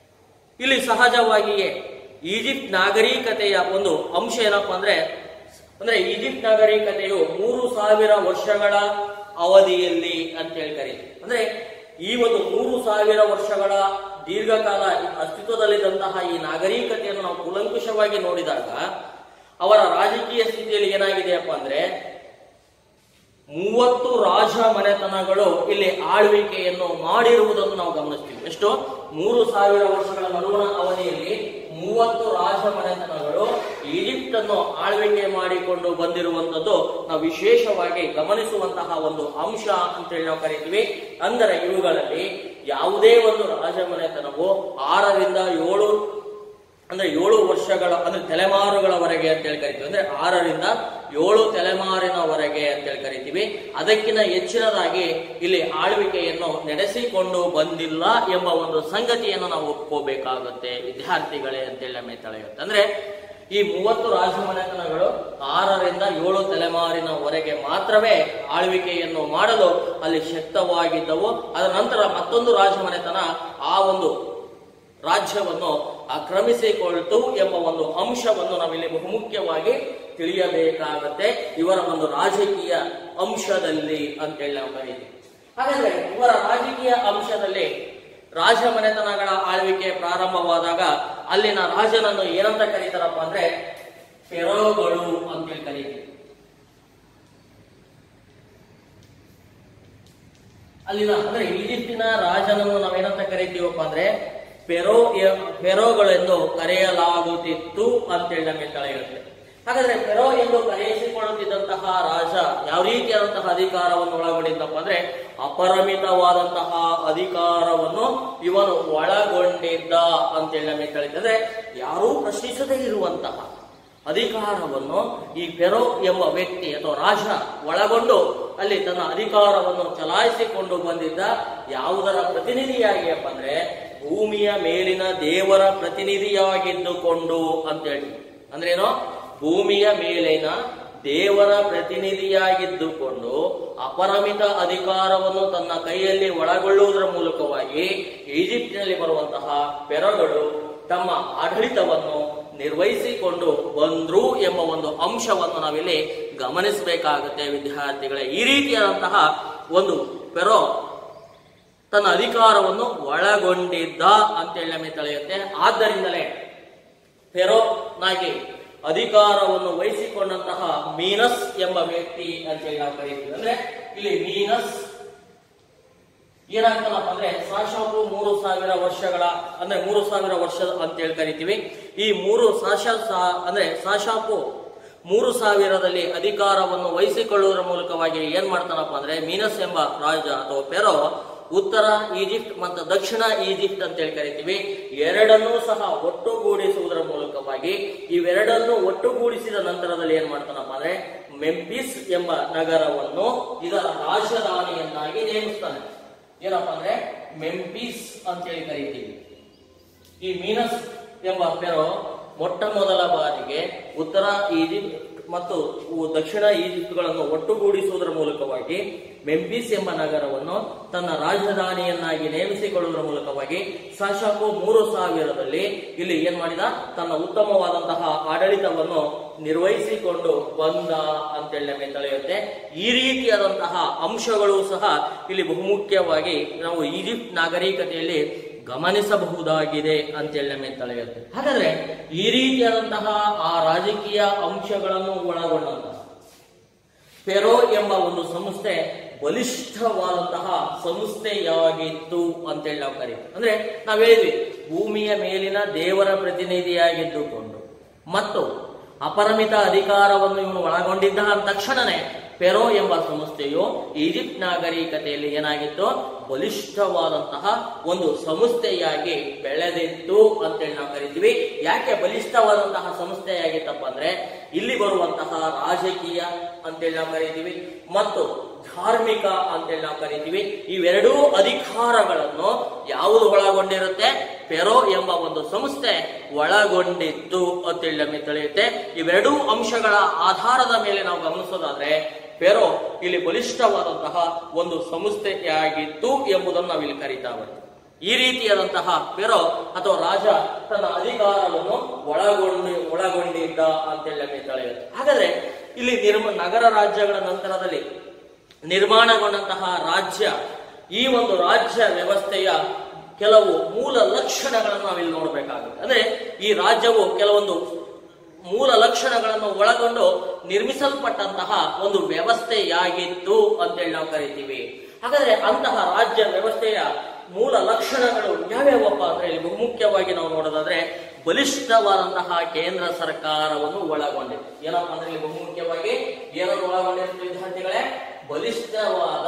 ಇಲ್ಲಿ ಸಹಜವಾಗಿಯೇ ಈಜಿಪ್ಟ್ ನಾಗರಿಕತೆಯ ಒಂದು ಅಂಶ ಏನಪ್ಪಾ ಅಂದ್ರೆ ಅಂದ್ರೆ ಈಜಿಪ್ಟ್ ನಾಗರಿಕತೆಯು ಮೂರು ಸಾವಿರ ವರ್ಷಗಳ ಅವಧಿಯಲ್ಲಿ ಅಂತ ಹೇಳಿ ಕರೀತೀವಿ ಅಂದ್ರೆ ಈ ಒಂದು ಮೂರು ಸಾವಿರ ವರ್ಷಗಳ ದೀರ್ಘಕಾಲ ಅಸ್ತಿತ್ವದಲ್ಲಿದ್ದಂತಹ ಈ ನಾಗರಿಕತೆಯನ್ನು ನಾವು ಕೂಲಂಕುಷವಾಗಿ ನೋಡಿದಾಗ ಅವರ ರಾಜಕೀಯ ಸ್ಥಿತಿಯಲ್ಲಿ ಏನಾಗಿದೆಯಪ್ಪ ಅಂದ್ರೆ ಮೂವತ್ತು ರಾಜ ಮನೆತನಗಳು ಇಲ್ಲಿ ಆಳ್ವಿಕೆಯನ್ನು ಮಾಡಿರುವುದನ್ನು ನಾವು ಗಮನಿಸ್ತೀವಿ ಎಷ್ಟು ಮೂರು ಸಾವಿರ ವರ್ಷಗಳ ನಡುವಣ ಅವಧಿಯಲ್ಲಿ ಮೂವತ್ತು ರಾಜ ಮನೆತನಗಳು ಈಜಿಪ್ಟ್ ಅನ್ನು ಆಳ್ವಿಕೆ ಮಾಡಿಕೊಂಡು ಬಂದಿರುವಂತದ್ದು ನಾವು ವಿಶೇಷವಾಗಿ ಗಮನಿಸುವಂತಹ ಒಂದು ಅಂಶ ಅಂತೇಳಿ ನಾವು ಕರಿತೀವಿ ಅಂದರೆ ಇವುಗಳಲ್ಲಿ ಯಾವುದೇ ಒಂದು ರಾಜ ಮನೆತನವು ಆರರಿಂದ ಏಳು ಅಂದ್ರೆ ಏಳು ವರ್ಷಗಳ ಅಂದ್ರೆ ತಲೆಮಾರುಗಳವರೆಗೆ ಅಂತ ಹೇಳಿ ಕರಿತೀವಿ ಅಂದ್ರೆ ಆರರಿಂದ ಏಳು ತಲೆಮಾರಿನವರೆಗೆ ಅಂತ ಹೇಳಿ ಕರಿತೀವಿ ಅದಕ್ಕಿಂತ ಹೆಚ್ಚಿನದಾಗಿ ಇಲ್ಲಿ ಆಳ್ವಿಕೆಯನ್ನು ನಡೆಸಿಕೊಂಡು ಬಂದಿಲ್ಲ ಎಂಬ ಒಂದು ಸಂಗತಿಯನ್ನು ನಾವು ಒಪ್ಕೋಬೇಕಾಗುತ್ತೆ ವಿದ್ಯಾರ್ಥಿಗಳೇ ಅಂತೇಳಿ ನಮಗೆ ತಿಳಿಯುತ್ತೆ ಅಂದ್ರೆ ಈ ಮೂವತ್ತು ರಾಜಮನೆತನಗಳು ಆರರಿಂದ ಏಳು ತಲೆಮಾರಿನವರೆಗೆ ಮಾತ್ರವೇ ಆಳ್ವಿಕೆಯನ್ನು ಮಾಡಲು ಅಲ್ಲಿ ಶಕ್ತವಾಗಿದ್ದವು ಅದರ ನಂತರ ಮತ್ತೊಂದು ರಾಜಮನೆತನ ಆ ಒಂದು ರಾಜ್ಯವನ್ನು ಆಕ್ರಮಿಸಿಕೊಳ್ತು ಎಂಬ ಒಂದು ಅಂಶವನ್ನು ನಾವಿಲ್ಲಿ ಬಹುಮುಖ್ಯವಾಗಿ ತಿಳಿಯಬೇಕಾಗತ್ತೆ ಇವರ ಒಂದು ರಾಜಕೀಯ ಅಂಶದಲ್ಲಿ ಅಂತೇಳಿ ನಾವು ಕರೀತೀವಿ ಹಾಗಾದ್ರೆ ಇವರ ರಾಜಕೀಯ ಅಂಶದಲ್ಲಿ ರಾಜ ಮನೆತನಗಳ ಆಳ್ವಿಕೆ ಪ್ರಾರಂಭವಾದಾಗ ಅಲ್ಲಿನ ರಾಜನನ್ನು ಏನಂತ ಕರೀತಾರಪ್ಪ ಅಂದ್ರೆ ಫೆರೋಗಳು ಅಂತೇಳಿ ಕರೀತೀವಿ ಅಲ್ಲಿನ ಅಂದ್ರೆ ಈಜಿಪ್ಟಿನ ರಾಜನನ್ನು ನಾವೇನಂತ ಕರಿತೀವಪ್ಪ ಅಂದ್ರೆ ಫೆರೋ ಫೆರೋಗಳೆಂದು ಕರೆಯಲಾಗುತ್ತಿತ್ತು ಅಂತೇಳಿ ನಮಗೆ ತಿಳಿಯುತ್ತೆ ಹಾಗಾದ್ರೆ ಫೆರೋ ಎಂದು ಕರೆಯಿಸಿಕೊಳ್ಳುತ್ತಿದ್ದಂತಹ ರಾಜ ಯಾವ ರೀತಿಯಾದಂತಹ ಅಧಿಕಾರವನ್ನು ಒಳಗೊಂಡಿದ್ದಪ್ಪ ಅಂದ್ರೆ ಅಪರಿಮಿತವಾದಂತಹ ಅಧಿಕಾರವನ್ನು ಇವನು ಒಳಗೊಂಡಿದ್ದ ಅಂತೇಳಿ ನಮಗೆ ತಿಳಿಯುತ್ತೆ ಅಂದ್ರೆ ಯಾರೂ ಪ್ರಶ್ನಿಸದೇ ಇರುವಂತಹ ಅಧಿಕಾರವನ್ನು ಈ ಫೆರೋ ಎಂಬ ವ್ಯಕ್ತಿ ಅಥವಾ ರಾಜ ಒಳಗೊಂಡು ಅಲ್ಲಿ ತನ್ನ ಅಧಿಕಾರವನ್ನು ಚಲಾಯಿಸಿಕೊಂಡು ಬಂದಿದ್ದ ಯಾವುದರ ಪ್ರತಿನಿಧಿಯಾಗಿಯಪ್ಪ ಅಂದ್ರೆ ಭೂಮಿಯ ಮೇಲಿನ ದೇವರ ಪ್ರತಿನಿಧಿಯಾಗಿದ್ದುಕೊಂಡು ಅಂತೇಳಿ ಅಂದ್ರೇನು ಭೂಮಿಯ ಮೇಲಿನ ದೇವರ ಪ್ರತಿನಿಧಿಯಾಗಿದ್ದುಕೊಂಡು ಅಪರಿಮಿತ ಅಧಿಕಾರವನ್ನು ತನ್ನ ಕೈಯಲ್ಲಿ ಒಳಗೊಳ್ಳುವುದರ ಮೂಲಕವಾಗಿ ಈಜಿಪ್ಟಿನಲ್ಲಿ ಬರುವಂತಹ ಪೆರಗಳು ತಮ್ಮ ಆಡಳಿತವನ್ನು ನಿರ್ವಹಿಸಿಕೊಂಡು ಬಂದ್ರು ಎಂಬ ಒಂದು ಅಂಶವನ್ನು ನಾವಿಲ್ಲಿ ಗಮನಿಸಬೇಕಾಗುತ್ತೆ ವಿದ್ಯಾರ್ಥಿಗಳೇ ಈ ರೀತಿಯಾದಂತಹ ಒಂದು ಪೆರೋ ತನ್ನ ಅಧಿಕಾರವನ್ನು ಒಳಗೊಂಡಿದ್ದ ಅಂತೇಳಿ ನಮಗೆ ತಿಳಿಯುತ್ತೆ ಆದ್ದರಿಂದಲೇ ಫೆರೋನಾಗಿ ಅಧಿಕಾರವನ್ನು ವಹಿಸಿಕೊಂಡಂತಹ ಮೀನಸ್ ಎಂಬ ವ್ಯಕ್ತಿ ಅಂತೇಳಿ ನಾವು ಕರೀತೀವಿ ಅಂದ್ರೆ ಇಲ್ಲಿ ಮೀನಸ್ ಏನಾಗ್ತದಪ್ಪ ಅಂದ್ರೆ ಸಾಶಾಪು ಮೂರು ಸಾವಿರ ವರ್ಷಗಳ ಅಂದ್ರೆ ಮೂರು ಸಾವಿರ ವರ್ಷ ಅಂತ ಹೇಳಿ ಕರಿತೀವಿ ಈ ಮೂರು ಸಾಶ ಸಾ- ಅಂದ್ರೆ ಸಾಶಾಪು ಮೂರು ಸಾವಿರದಲ್ಲಿ ಅಧಿಕಾರವನ್ನು ವಹಿಸಿಕೊಳ್ಳುವುದರ ಮೂಲಕವಾಗಿ ಏನ್ ಮಾಡ್ತಾನಪ್ಪ ಅಂದ್ರೆ ಮೀನಸ್ ಎಂಬ ರಾಜ ಅಥವಾ ಪೆರೋ ಉತ್ತರ ಈಜಿಪ್ಟ್ ಮತ್ತು ದಕ್ಷಿಣ ಈಜಿಪ್ಟ್ ಅಂತ ಹೇಳಿ ಕರಿತೀವಿ ಎರಡನ್ನೂ ಸಹ ಒಟ್ಟುಗೂಡಿಸುವುದರ ಮೂಲಕವಾಗಿ ಇವೆರಡನ್ನು ಒಟ್ಟುಗೂಡಿಸಿದ ನಂತರದಲ್ಲಿ ಏನ್ ಮಾಡ್ತಾನಪ್ಪ ಅಂದ್ರೆ ಮೆಂಫಿಸ್ ಎಂಬ ನಗರವನ್ನು ಇದರ ರಾಜಧಾನಿಯನ್ನಾಗಿ ನೇಮಿಸ್ತಾನೆ ಏನಪ್ಪಾ ಅಂದ್ರೆ ಮೆಂಫಿಸ್ ಅಂತ ಹೇಳಿ ಕರಿತೀವಿ ಈ ಮೀನಸ್ ಎಂಬ ಪೆರೋ ಮೊಟ್ಟ ಮೊದಲ ಬಾರಿಗೆ ಉತ್ತರ ಈಜಿಪ್ಟ್ ಮತ್ತು ಉ- ದಕ್ಷಿಣ ಈಜಿಪ್ಟ್ಗಳನ್ನು ಒಟ್ಟುಗೂಡಿಸುವುದರ ಮೂಲಕವಾಗಿ ಮೆಂಫಿಸ್ ಎಂಬ ನಗರವನ್ನು ತನ್ನ ರಾಜಧಾನಿಯನ್ನಾಗಿ ನೇಮಿಸಿಕೊಳ್ಳುವುದರ ಮೂಲಕವಾಗಿ ಸಾಶಾಕು ಮೂರು ಸಾವಿರದಲ್ಲಿ ಇಲ್ಲಿ ಏನ್ ಮಾಡಿದ ತನ್ನ ಉತ್ತಮವಾದಂತಹ ಆಡಳಿತವನ್ನು ನಿರ್ವಹಿಸಿಕೊಂಡು ಬಂದ ಅಂತೇಳಿ ನಮಗೆ ತಿಳಿಯುತ್ತೆ ಈ ರೀತಿಯಾದಂತಹ ಅಂಶಗಳು ಸಹ ಇಲ್ಲಿ ಬಹುಮುಖ್ಯವಾಗಿ ನಾವು ಈಜಿಪ್ಟ್ ನಾಗರಿಕತೆಯಲ್ಲಿ ಗಮನಿಸಬಹುದಾಗಿದೆ ಅಂತೇಳಿ ನಮಗೆ ತಿಳಿಯುತ್ತೆ ಹಾಗಾದ್ರೆ ಈ ರೀತಿಯಾದಂತಹ ಆ ರಾಜಕೀಯ ಅಂಶಗಳನ್ನು ಒಳಗೊಂಡಂತಹ ಫೆರೋ ಎಂಬ ಒಂದು ಸಂಸ್ಥೆ ಬಲಿಷ್ಠವಾದಂತಹ ಸಂಸ್ಥೆಯಾಗಿತ್ತು ಅಂತೇಳಿ ನಾವು ಕರೀತೀವಿ ಅಂದ್ರೆ ನಾವ್ ಹೇಳಿದ್ವಿ ಭೂಮಿಯ ಮೇಲಿನ ದೇವರ ಪ್ರತಿನಿಧಿಯಾಗಿದ್ದುಕೊಂಡು ಮತ್ತು ಅಪರಿಮಿತ ಅಧಿಕಾರವನ್ನು ಇವನು ಒಳಗೊಂಡಿದ್ದ ಅಂದ ತಕ್ಷಣನೇ ಫೆರೋ ಎಂಬ ಸಂಸ್ಥೆಯು ಈಜಿಪ್ಟ್ ನಾಗರಿಕತೆಯಲ್ಲಿ ಏನಾಗಿತ್ತು ಬಲಿಷ್ಠವಾದಂತಹ ಒಂದು ಸಂಸ್ಥೆಯಾಗಿ ಬೆಳೆದಿತ್ತು ಅಂತೇಳಿ ನಾವು ಕರಿತೀವಿ ಯಾಕೆ ಬಲಿಷ್ಠವಾದಂತಹ ಸಂಸ್ಥೆಯಾಗಿತ್ತಪ್ಪ ಅಂದ್ರೆ ಇಲ್ಲಿ ಬರುವಂತಹ ರಾಜಕೀಯ ಅಂತೇಳಿ ನಾವು ಕರಿತೀವಿ ಮತ್ತು ಧಾರ್ಮಿಕ ಅಂತೇಳಿ ನಾವು ಕರಿತೀವಿ ಇವೆರಡೂ ಅಧಿಕಾರಗಳನ್ನು ಯಾವುದು ಒಳಗೊಂಡಿರುತ್ತೆ ಫೆರೋ ಎಂಬ ಒಂದು ಸಂಸ್ಥೆ ಒಳಗೊಂಡಿತ್ತು ಅಂತೇಳಿ ನಮಗೆ ತಿಳಿಯುತ್ತೆ ಇವೆರಡೂ ಅಂಶಗಳ ಆಧಾರದ ಮೇಲೆ ನಾವು ಗಮನಿಸೋದಾದ್ರೆ ಫೆರೋ ಇಲ್ಲಿ ಬಲಿಷ್ಠವಾದಂತಹ ಒಂದು ಸಂಸ್ಥೆಯಾಗಿತ್ತು ಎಂಬುದನ್ನು ನಾವು ಇಲ್ಲಿ ಕರೀತಾ ಬರ್ತೀವಿ ಈ ರೀತಿಯಾದಂತಹ ಪೆರೋ ಅಥವಾ ರಾಜ ತನ್ನ ಅಧಿಕಾರವನ್ನು ಒಳಗೊಂಡು ಒಳಗೊಂಡಿದ್ದ ಅಂತೇಳಿ ನಮಗೆ ತಿಳಿಯುತ್ತೆ ಹಾಗಾದ್ರೆ ಇಲ್ಲಿ ನಿರ್ಮ ನಗರ ರಾಜ್ಯಗಳ ನಂತರದಲ್ಲಿ ನಿರ್ಮಾಣಗೊಂಡಂತಹ ರಾಜ್ಯ ಈ ಒಂದು ರಾಜ್ಯ ವ್ಯವಸ್ಥೆಯ ಕೆಲವು ಮೂಲ ಲಕ್ಷಣಗಳನ್ನು ನಾವಿಲ್ಲಿ ನೋಡಬೇಕಾಗುತ್ತೆ ಅಂದ್ರೆ ಈ ರಾಜ್ಯವು ಕೆಲವೊಂದು ಮೂಲ ಲಕ್ಷಣಗಳನ್ನು ಒಳಗೊಂಡು ನಿರ್ಮಿಸಲ್ಪಟ್ಟಂತಹ ಒಂದು ವ್ಯವಸ್ಥೆಯಾಗಿತ್ತು ಅಂತೇಳಿ ನಾವು ಕರಿತೀವಿ ಹಾಗಾದ್ರೆ ಅಂತಹ ರಾಜ್ಯ ವ್ಯವಸ್ಥೆಯ ಮೂಲ ಲಕ್ಷಣಗಳು ಯಾವ್ಯಾವಪ್ಪ ಅಂದ್ರೆ ಇಲ್ಲಿ ಬಹುಮುಖ್ಯವಾಗಿ ನಾವು ನೋಡೋದಾದ್ರೆ ಬಲಿಷ್ಠವಾದಂತಹ ಕೇಂದ್ರ ಸರ್ಕಾರವನ್ನು ಒಳಗೊಂಡಿದೆ ಏನಪ್ಪಾ ಅಂದ್ರೆ ಇಲ್ಲಿ ಬಹುಮುಖ್ಯವಾಗಿ ಏನನ್ನು ಒಳಗೊಂಡಿರುತ್ತೆ ವಿದ್ಯಾರ್ಥಿಗಳೇ ಬಲಿಷ್ಠವಾದ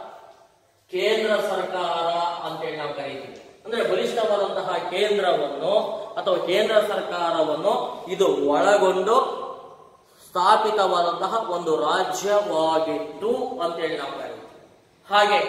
ಕೇಂದ್ರ ಸರ್ಕಾರ ಅಂತೇಳಿ ನಾವು ಕರೀತೀವಿ ಅಂದ್ರೆ ಬಲಿಷ್ಠವಾದಂತಹ ಕೇಂದ್ರವನ್ನು ಅಥವಾ ಕೇಂದ್ರ ಸರ್ಕಾರವನ್ನು ಇದು ಒಳಗೊಂಡು ಸ್ಥಾಪಿತವಾದಂತಹ ಒಂದು ರಾಜ್ಯವಾಗಿತ್ತು ಅಂತೇಳಿ ನಾವು ಕರೀತೀವಿ ಹಾಗೆ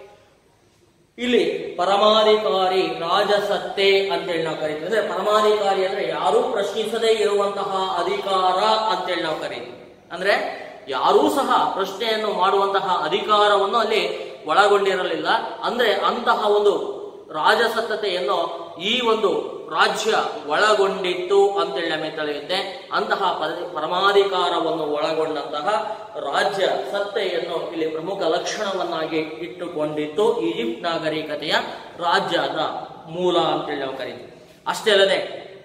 ಇಲ್ಲಿ ಪರಮಾಧಿಕಾರಿ ರಾಜಸತ್ತೆ ಅಂತೇಳಿ ನಾವು ಕರಿತೀವಿ ಅಂದ್ರೆ ಪರಮಾಧಿಕಾರಿ ಅಂದ್ರೆ ಯಾರೂ ಪ್ರಶ್ನಿಸದೇ ಇರುವಂತಹ ಅಧಿಕಾರ ಅಂತೇಳಿ ನಾವು ಕರೀತೀವಿ ಅಂದ್ರೆ ಯಾರೂ ಸಹ ಪ್ರಶ್ನೆಯನ್ನು ಮಾಡುವಂತಹ ಅಧಿಕಾರವನ್ನು ಅಲ್ಲಿ ಒಳಗೊಂಡಿರಲಿಲ್ಲ ಅಂದ್ರೆ ಅಂತಹ ಒಂದು ರಾಜಸತ್ತತೆಯನ್ನು ಈ ಒಂದು ರಾಜ್ಯ ಒಳಗೊಂಡಿತ್ತು ಅಂತೇಳಿ ನಮಗೆ ತಿಳಿಯುತ್ತೆ ಅಂತಹ ಪದ- ಪರಮಾಧಿಕಾರವನ್ನು ಒಳಗೊಂಡಂತಹ ರಾಜ್ಯ ಸತ್ತೆಯನ್ನು ಇಲ್ಲಿ ಪ್ರಮುಖ ಲಕ್ಷಣವನ್ನಾಗಿ ಇಟ್ಟುಕೊಂಡಿತ್ತು ಈಜಿಪ್ಟ್ ನಾಗರಿಕತೆಯ ರಾಜ್ಯದ ಮೂಲ ಅಂತೇಳಿ ನಾವು ಕರಿತೀವಿ ಅಷ್ಟೇ ಅಲ್ಲದೆ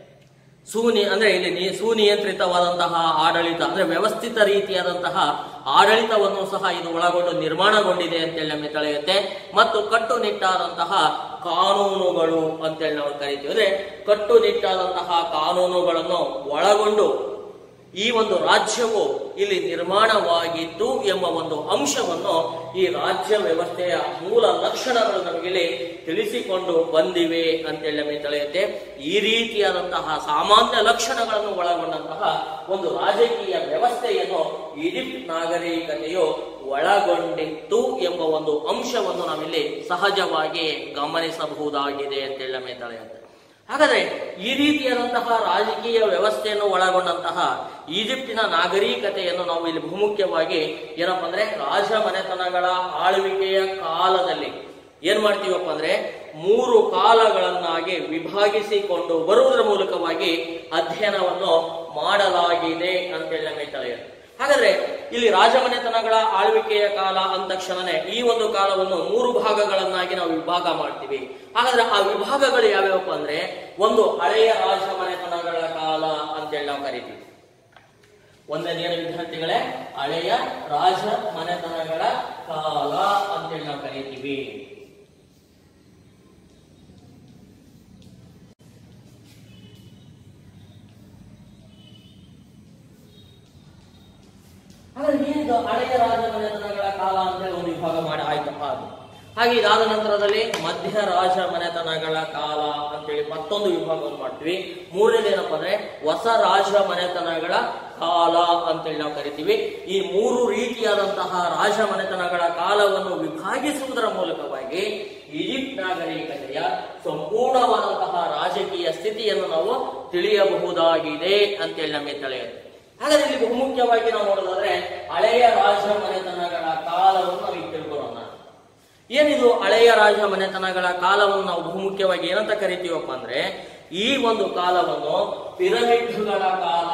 ಸುನಿ ಅಂದ್ರೆ ಇಲ್ಲಿ ನಿ- ಸುನಿಯಂತ್ರಿತವಾದಂತಹ ಆಡಳಿತ ಅಂದ್ರೆ ವ್ಯವಸ್ಥಿತ ರೀತಿಯಾದಂತಹ ಆಡಳಿತವನ್ನು ಸಹ ಇದು ಒಳಗೊಂಡು ನಿರ್ಮಾಣಗೊಂಡಿದೆ ಅಂತೇಳಿ ನಮಗೆ ತಿಳಿಯುತ್ತೆ ಮತ್ತು ಕಟ್ಟುನಿಟ್ಟಾದಂತಹ ಕಾನೂನುಗಳು ಅಂತೇಳಿ ನಾವು ಕರಿತೀವಿ ಅಂದ್ರೆ ಕಟ್ಟುನಿಟ್ಟಾದಂತಹ ಕಾನೂನುಗಳನ್ನು ಒಳಗೊಂಡು ಈ ಒಂದು ರಾಜ್ಯವು ಇಲ್ಲಿ ನಿರ್ಮಾಣವಾಗಿತ್ತು ಎಂಬ ಒಂದು ಅಂಶವನ್ನು ಈ ರಾಜ್ಯ ವ್ಯವಸ್ಥೆಯ ಮೂಲ ಲಕ್ಷಣಗಳು ನಮಗಿಲ್ಲಿ ತಿಳಿಸಿಕೊಂಡು ಬಂದಿವೆ ಅಂತೇಳಿ ನಮಗೆ ತಿಳಿಯುತ್ತೆ ಈ ರೀತಿಯಾದಂತಹ ಸಾಮಾನ್ಯ ಲಕ್ಷಣಗಳನ್ನು ಒಳಗೊಂಡಂತಹ ಒಂದು ರಾಜಕೀಯ ವ್ಯವಸ್ಥೆಯನ್ನು ಈಜಿಪ್ಟ್ ನಾಗರಿಕತೆಯು ಒಳಗೊಂಡಿತ್ತು ಎಂಬ ಒಂದು ಅಂಶವನ್ನು ನಾವಿಲ್ಲಿ ಸಹಜವಾಗಿ ಗಮನಿಸಬಹುದಾಗಿದೆ ಅಂತೇಳಿ ನಮಗೆ ತಿಳಿಯುತ್ತೆ ಹಾಗಾದ್ರೆ ಈ ರೀತಿಯಾದಂತಹ ರಾಜಕೀಯ ವ್ಯವಸ್ಥೆಯನ್ನು ಒಳಗೊಂಡಂತಹ ಈಜಿಪ್ಟಿನ ನಾಗರಿಕತೆಯನ್ನು ನಾವು ಇಲ್ಲಿ ಬಹುಮುಖ್ಯವಾಗಿ ಏನಪ್ಪಾ ಅಂದ್ರೆ ರಾಜ ಮನೆತನಗಳ ಆಳ್ವಿಕೆಯ ಕಾಲದಲ್ಲಿ ಏನ್ ಮಾಡ್ತೀವಪ್ಪ ಅಂದ್ರೆ ಮೂರು ಕಾಲಗಳನ್ನಾಗಿ ವಿಭಾಗಿಸಿಕೊಂಡು ಬರುವುದರ ಮೂಲಕವಾಗಿ ಅಧ್ಯಯನವನ್ನು ಮಾಡಲಾಗಿದೆ ಅಂತೇಳಿ ನಮಗೆ ತಿಳಿಯುತ್ತೆ ಹಾಗಾದ್ರೆ ಇಲ್ಲಿ ರಾಜಮನೆತನಗಳ ಆಳ್ವಿಕೆಯ ಕಾಲ ಅಂದ ತಕ್ಷಣನೇ ಈ ಒಂದು ಕಾಲವನ್ನು ಮೂರು ಭಾಗಗಳನ್ನಾಗಿ ನಾವು ವಿಭಾಗ ಮಾಡ್ತೀವಿ ಹಾಗಾದ್ರೆ ಆ ವಿಭಾಗಗಳು ಯಾವ್ಯಾವಪ್ಪ ಅಂದ್ರೆ ಒಂದು ಹಳೆಯ ರಾಜಮನೆತನಗಳ ಕಾಲ ಅಂತೇಳಿ ನಾವು ಕರಿತೀವಿ ಒಂದನೇನು ವಿದ್ಯಾರ್ಥಿಗಳೇ ಹಳೆಯ ರಾಜ ಮನೆತನಗಳ ಕಾಲ ಅಂತೇಳಿ ನಾವು ಕರಿತೀವಿ ಹಾಗಾದ್ರೆ ಏನಿದು ಹಳೆಯ ರಾಜ ಮನೆತನಗಳ ಕಾಲ ಅಂತೇಳಿ ಒಂದು ವಿಭಾಗ ಮಾಡಿ ಆಯ್ತಪ್ಪ ಅದು ಹಾಗೆ ಇದಾದ ನಂತರದಲ್ಲಿ ಮಧ್ಯ ರಾಜ ಮನೆತನಗಳ ಕಾಲ ಅಂತೇಳಿ ಮತ್ತೊಂದು ವಿಭಾಗವನ್ನು ಮಾಡ್ತೀವಿ ಮೂರನೇದೇನಪ್ಪ ಅಂದ್ರೆ ಹೊಸ ರಾಜ ಮನೆತನಗಳ ಕಾಲ ಅಂತೇಳಿ ನಾವು ಕರಿತೀವಿ ಈ ಮೂರು ರೀತಿಯಾದಂತಹ ರಾಜ ಮನೆತನಗಳ ಕಾಲವನ್ನು ವಿಭಾಗಿಸುವುದರ ಮೂಲಕವಾಗಿ ಈಜಿಪ್ಟ್ ನಾಗರಿಕತೆಯ ಸಂಪೂರ್ಣವಾದಂತಹ ರಾಜಕೀಯ ಸ್ಥಿತಿಯನ್ನು ನಾವು ತಿಳಿಯಬಹುದಾಗಿದೆ ಅಂತೇಳಿ ನಮಗೆ ತಿಳಿಯುತ್ತೆ ಹಾಗಾದ್ರೆ ಇಲ್ಲಿ ಬಹುಮುಖ್ಯವಾಗಿ ನಾವು ನೋಡೋದಾದ್ರೆ ಹಳೆಯ ರಾಜ ಮನೆತನಗಳ ಕಾಲವನ್ನು ನಾವು ಈಗ ತಿಳ್ಕೊಳ್ಳೋಣ ಏನಿದು ಹಳೆಯ ರಾಜ ಮನೆತನಗಳ ಕಾಲವನ್ನು ನಾವು ಬಹುಮುಖ್ಯವಾಗಿ ಏನಂತ ಕರಿತೀವಪ್ಪ ಅಂದ್ರೆ ಈ ಒಂದು ಕಾಲವನ್ನು ಪಿರಮಿಡ್ಗಳ ಕಾಲ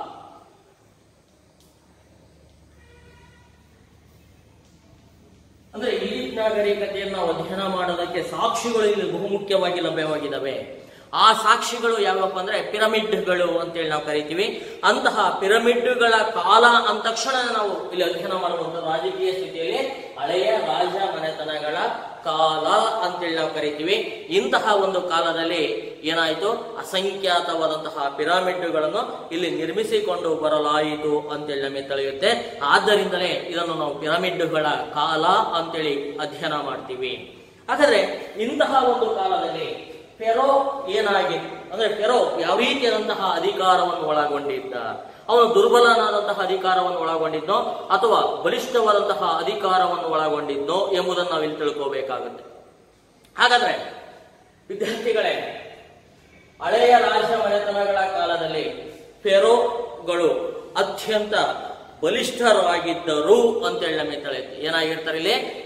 ಅಂದ್ರೆ ಈಜಿಪ್ಟ್ ನಾಗರಿಕತೆಯನ್ನು ನಾವು ಅಧ್ಯಯನ ಮಾಡೋದಕ್ಕೆ ಸಾಕ್ಷಿಗಳು ಇಲ್ಲಿ ಬಹುಮುಖ್ಯವಾಗಿ ಲಭ್ಯವಾಗಿದ್ದಾವೆ ಆ ಸಾಕ್ಷಿಗಳು ಯಾವಪ್ಪ ಅಂದ್ರೆ ಪಿರಮಿಡ್ಗಳು ಅಂತೇಳಿ ನಾವು ಕರಿತೀವಿ ಅಂತಹ ಪಿರಮಿಡ್ಗಳ ಕಾಲ ಅಂದ ತಕ್ಷಣ ನಾವು ಇಲ್ಲಿ ಅಧ್ಯಯನ ಮಾಡುವಂತ ರಾಜಕೀಯ ಸ್ಥಿತಿಯಲ್ಲಿ ಹಳೆಯ ರಾಜ ಮನೆತನಗಳ ಕಾಲ ಅಂತೇಳಿ ನಾವು ಕರಿತೀವಿ ಇಂತಹ ಒಂದು ಕಾಲದಲ್ಲಿ ಏನಾಯಿತು ಅಸಂಖ್ಯಾತವಾದಂತಹ ಪಿರಾಮಿಡ್ಗಳನ್ನು ಇಲ್ಲಿ ನಿರ್ಮಿಸಿಕೊಂಡು ಬರಲಾಯಿತು ಅಂತೇಳಿ ನಮಗೆ ತಿಳಿಯುತ್ತೆ ಆದ್ದರಿಂದಲೇ ಇದನ್ನು ನಾವು ಪಿರಮಿಡ್ಗಳ ಕಾಲ ಅಂತೇಳಿ ಅಧ್ಯಯನ ಮಾಡ್ತೀವಿ ಹಾಗಾದ್ರೆ ಇಂತಹ ಒಂದು ಕಾಲದಲ್ಲಿ ಫೆರೋ ಏನಾಗಿತ್ತು ಅಂದ್ರೆ ಫೆರೋ ಯಾವ ರೀತಿಯಾದಂತಹ ಅಧಿಕಾರವನ್ನು ಒಳಗೊಂಡಿದ್ದ ಅವನು ದುರ್ಬಲನಾದಂತಹ ಅಧಿಕಾರವನ್ನು ಒಳಗೊಂಡಿದ್ನೋ ಅಥವಾ ಬಲಿಷ್ಠವಾದಂತಹ ಅಧಿಕಾರವನ್ನು ಒಳಗೊಂಡಿದ್ನೋ ಎಂಬುದನ್ನು ನಾವಿಲ್ಲಿ ತಿಳ್ಕೋಬೇಕಾಗುತ್ತೆ ಹಾಗಾದ್ರೆ ವಿದ್ಯಾರ್ಥಿಗಳೇ ಹಳೆಯ ರಾಜ ಮನೆತನಗಳ ಕಾಲದಲ್ಲಿ ಫೆರೋಗಳು ಅತ್ಯಂತ ಬಲಿಷ್ಠರಾಗಿದ್ದರು ಅಂತೇಳಿ ನಮಗೆ ತಿಳಿಯುತ್ತೆ ಏನಾಗಿರ್ತಾರೆ ಇಲ್ಲಿ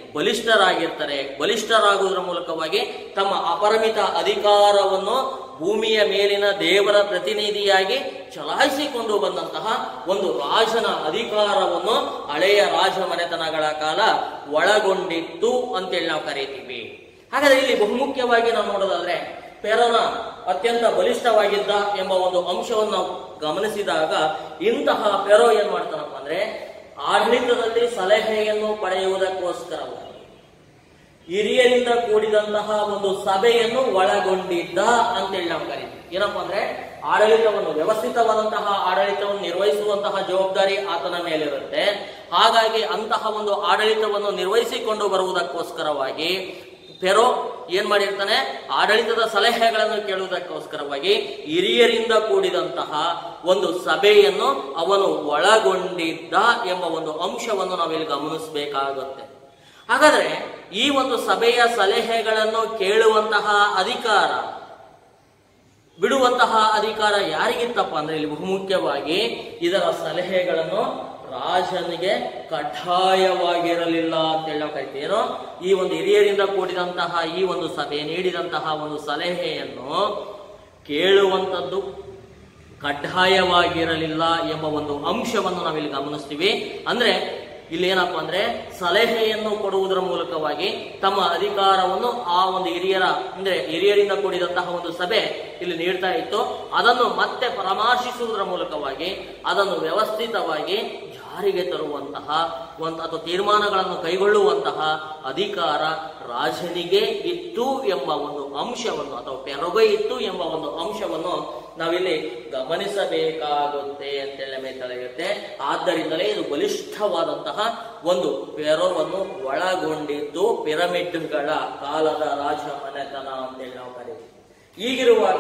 ಬಲಿಷ್ಠರಾಗಿರ್ತಾರೆ ಬಲಿಷ್ಠರಾಗುವುದರ ಮೂಲಕವಾಗಿ ತಮ್ಮ ಅಪರಿಮಿತ ಅಧಿಕಾರವನ್ನು ಭೂಮಿಯ ಮೇಲಿನ ದೇವರ ಪ್ರತಿನಿಧಿಯಾಗಿ ಚಲಾಯಿಸಿಕೊಂಡು ಬಂದಂತಹ ಒಂದು ರಾಜನ ಅಧಿಕಾರವನ್ನು ಹಳೆಯ ರಾಜ ಮನೆತನಗಳ ಕಾಲ ಒಳಗೊಂಡಿತ್ತು ಅಂತೇಳಿ ನಾವು ಕರೀತೀವಿ ಹಾಗಾದ್ರೆ ಇಲ್ಲಿ ಬಹುಮುಖ್ಯವಾಗಿ ನಾವು ನೋಡೋದಾದ್ರೆ ಪೆರೋನ ಅತ್ಯಂತ ಬಲಿಷ್ಠವಾಗಿದ್ದ ಎಂಬ ಒಂದು ಅಂಶವನ್ನು ನಾವು ಗಮನಿಸಿದಾಗ ಇಂತಹ ಪೆರೋ ಏನ್ ಮಾಡ್ತಾನಪ್ಪ ಅಂದ್ರೆ ಆಡಳಿತದಲ್ಲಿ ಸಲಹೆಯನ್ನು ಪಡೆಯುವುದಕ್ಕೋಸ್ಕರವಾಗಿ ಹಿರಿಯರಿಂದ ಕೂಡಿದಂತಹ ಒಂದು ಸಭೆಯನ್ನು ಒಳಗೊಂಡಿದ್ದ ಅಂತೇಳಿ ನಾವು ಕರೀತೀವಿ ಏನಪ್ಪಾ ಅಂದ್ರೆ ಆಡಳಿತವನ್ನು ವ್ಯವಸ್ಥಿತವಾದಂತಹ ಆಡಳಿತವನ್ನು ನಿರ್ವಹಿಸುವಂತಹ ಜವಾಬ್ದಾರಿ ಆತನ ಮೇಲಿರುತ್ತೆ ಹಾಗಾಗಿ ಅಂತಹ ಒಂದು ಆಡಳಿತವನ್ನು ನಿರ್ವಹಿಸಿಕೊಂಡು ಬರುವುದಕ್ಕೋಸ್ಕರವಾಗಿ ಪೆರೋ ಏನ್ ಮಾಡಿರ್ತಾನೆ ಆಡಳಿತದ ಸಲಹೆಗಳನ್ನು ಕೇಳುವುದಕ್ಕೋಸ್ಕರವಾಗಿ ಹಿರಿಯರಿಂದ ಕೂಡಿದಂತಹ ಒಂದು ಸಭೆಯನ್ನು ಅವನು ಒಳಗೊಂಡಿದ್ದ ಎಂಬ ಒಂದು ಅಂಶವನ್ನು ನಾವಿಲ್ಲಿ ಗಮನಿಸಬೇಕಾಗುತ್ತೆ ಹಾಗಾದ್ರೆ ಈ ಒಂದು ಸಭೆಯ ಸಲಹೆಗಳನ್ನು ಕೇಳುವಂತಹ ಅಧಿಕಾರ ಬಿಡುವಂತಹ ಅಧಿಕಾರ ಯಾರಿಗಿತ್ತಪ್ಪ ಅಂದ್ರೆ ಇಲ್ಲಿ ಬಹುಮುಖ್ಯವಾಗಿ ಇದರ ಸಲಹೆಗಳನ್ನು ರಾಜನಿಗೆ ಕಡ್ಡಾಯವಾಗಿರಲಿಲ್ಲ ಅಂತೇಳಿ ನಾವು ಕರಿತೀವಿ ಏನೋ ಈ ಒಂದು ಹಿರಿಯರಿಂದ ಕೂಡಿದಂತಹ ಈ ಒಂದು ಸಭೆ ನೀಡಿದಂತಹ ಒಂದು ಸಲಹೆಯನ್ನು ಕೇಳುವಂಥದ್ದು ಕಡ್ಡಾಯವಾಗಿರಲಿಲ್ಲ ಎಂಬ ಒಂದು ಅಂಶವನ್ನು ನಾವಿಲ್ಲಿ ಗಮನಿಸ್ತೀವಿ ಅಂದ್ರೆ ಇಲ್ಲಿ ಏನಪ್ಪಾ ಅಂದ್ರೆ ಸಲಹೆಯನ್ನು ಕೊಡುವುದರ ಮೂಲಕವಾಗಿ ತಮ್ಮ ಅಧಿಕಾರವನ್ನು ಆ ಒಂದು ಹಿರಿಯರ ಅಂದ್ರೆ ಹಿರಿಯರಿಂದ ಕೂಡಿದಂತಹ ಒಂದು ಸಭೆ ಇಲ್ಲಿ ನೀಡ್ತಾ ಇತ್ತು ಅದನ್ನು ಮತ್ತೆ ಪರಾಮರ್ಶಿಸುವುದರ ಮೂಲಕವಾಗಿ ಅದನ್ನು ವ್ಯವಸ್ಥಿತವಾಗಿ ಜಾರಿಗೆ ತರುವಂತಹ ಒಂದು ಅಥವಾ ತೀರ್ಮಾನಗಳನ್ನು ಕೈಗೊಳ್ಳುವಂತಹ ಅಧಿಕಾರ ರಾಜನಿಗೆ ಇತ್ತು ಎಂಬ ಒಂದು ಅಂಶವನ್ನು ಅಥವಾ ಪೆರೊಗೆ ಇತ್ತು ಎಂಬ ಒಂದು ಅಂಶವನ್ನು ನಾವಿಲ್ಲಿ ಗಮನಿಸಬೇಕಾಗುತ್ತೆ ಅಂತೇಳಿ ನಮಗೆ ತಿಳಿಯುತ್ತೆ ಆದ್ದರಿಂದಲೇ ಇದು ಬಲಿಷ್ಠವಾದಂತಹ ಒಂದು ಪೆರೋವನ್ನು ಒಳಗೊಂಡಿದ್ದು ಪಿರಮಿಡ್ಗಳ ಕಾಲದ ರಾಜ ಮನೆತನ ಅಂತೇಳಿ ನಾವು ಕರೀತೀವಿ ಈಗಿರುವಾಗ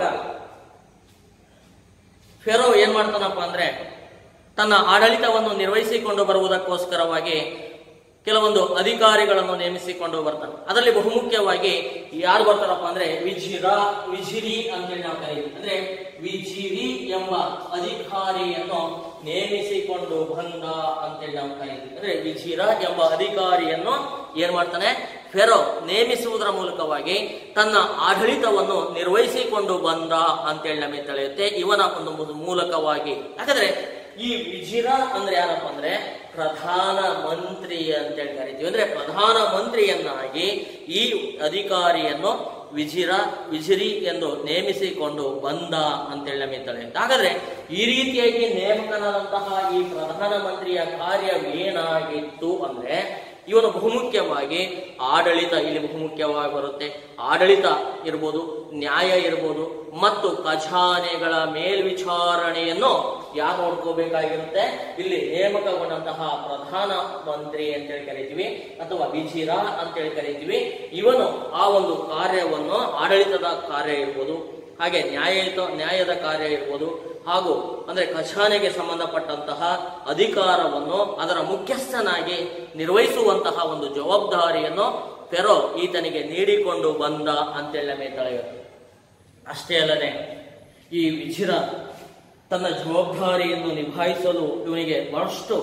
ಫೆರೋ ಏನ್ ಮಾಡ್ತಾನಪ್ಪ ಅಂದ್ರೆ ತನ್ನ ಆಡಳಿತವನ್ನು ನಿರ್ವಹಿಸಿಕೊಂಡು ಬರುವುದಕ್ಕೋಸ್ಕರವಾಗಿ ಕೆಲವೊಂದು ಅಧಿಕಾರಿಗಳನ್ನು ನೇಮಿಸಿಕೊಂಡು ಬರ್ತಾನೆ ಅದರಲ್ಲಿ ಬಹುಮುಖ್ಯವಾಗಿ ಯಾರು ಬರ್ತಾರಪ್ಪ ಅಂದ್ರೆ ವಿಜಿರ ವಿಜಿರಿ ಅಂತೇಳಿ ನಾವು ಕರೀತೀವಿ ಅಂದ್ರೆ ವಿಜಿರಿ ಎಂಬ ಅಧಿಕಾರಿಯನ್ನು ನೇಮಿಸಿಕೊಂಡು ಬಂದ ಅಂತೇಳಿ ನಾವು ಕರೀತೀವಿ ಅಂದ್ರೆ ವಿಜಿರ ಎಂಬ ಅಧಿಕಾರಿಯನ್ನು ಏನ್ ಮಾಡ್ತಾನೆ ಫೆರೋ ನೇಮಿಸುವುದರ ಮೂಲಕವಾಗಿ ತನ್ನ ಆಡಳಿತವನ್ನು ನಿರ್ವಹಿಸಿಕೊಂಡು ಬಂದ ಅಂತೇಳಿ ನಮಗೆ ತಿಳಿಯುತ್ತೆ ಇವನ ಒಂದು ಮೂಲಕವಾಗಿ ಯಾಕಂದ್ರೆ ಈ ವಿಜಿರ ಅಂದ್ರೆ ಯಾರಪ್ಪ ಅಂದ್ರೆ ಪ್ರಧಾನ ಮಂತ್ರಿ ಅಂತೇಳಿ ಕರಿತೀವಿ ಅಂದ್ರೆ ಪ್ರಧಾನ ಮಂತ್ರಿಯನ್ನಾಗಿ ಈ ಅಧಿಕಾರಿಯನ್ನು ವಿಜಿರ ವಿಜಿರಿ ಎಂದು ನೇಮಿಸಿಕೊಂಡು ಬಂದ ಅಂತೇಳಿ ನಮಗೆ ತಿಳಿಯುತ್ತೆ ಹಾಗಾದ್ರೆ ಈ ರೀತಿಯಾಗಿ ನೇಮಕನಾದಂತಹ ಈ ಪ್ರಧಾನ ಮಂತ್ರಿಯ ಕಾರ್ಯವೇನಾಗಿತ್ತು ಅಂದ್ರೆ ಇವನು ಬಹುಮುಖ್ಯವಾಗಿ ಆಡಳಿತ ಇಲ್ಲಿ ಬಹುಮುಖ್ಯವಾಗಿ ಬರುತ್ತೆ ಆಡಳಿತ ಇರ್ಬೋದು ನ್ಯಾಯ ಇರ್ಬೋದು ಮತ್ತು ಖಜಾನೆಗಳ ಮೇಲ್ವಿಚಾರಣೆಯನ್ನು ಯಾರು ನೋಡ್ಕೋಬೇಕಾಗಿರುತ್ತೆ ಇಲ್ಲಿ ನೇಮಕಗೊಂಡಂತಹ ಪ್ರಧಾನ ಮಂತ್ರಿ ಅಂತೇಳಿ ಕರಿತೀವಿ ಅಥವಾ ವಿಜಿರ ಅಂತೇಳಿ ಕರಿತೀವಿ ಇವನು ಆ ಒಂದು ಕಾರ್ಯವನ್ನು ಆಡಳಿತದ ಕಾರ್ಯ ಇರ್ಬೋದು ಹಾಗೆ ನ್ಯಾಯಯುತ ನ್ಯಾಯದ ಕಾರ್ಯ ಇರ್ಬೋದು ಹಾಗೂ ಅಂದ್ರೆ ಖಜಾನೆಗೆ ಸಂಬಂಧಪಟ್ಟಂತಹ ಅಧಿಕಾರವನ್ನು ಅದರ ಮುಖ್ಯಸ್ಥನಾಗಿ ನಿರ್ವಹಿಸುವಂತಹ ಒಂದು ಜವಾಬ್ದಾರಿಯನ್ನು ಫೆರೋ ಈತನಿಗೆ ನೀಡಿಕೊಂಡು ಬಂದ ಅಂತೇಳಿ ನಮಗೆ ತಿಳಿಯುತ್ತೆ ಅಷ್ಟೇ ಅಲ್ಲದೆ ಈ ವಿಜಿರ ತನ್ನ ಜವಾಬ್ದಾರಿಯನ್ನು ನಿಭಾಯಿಸಲು ಇವನಿಗೆ ಬಹಳಷ್ಟು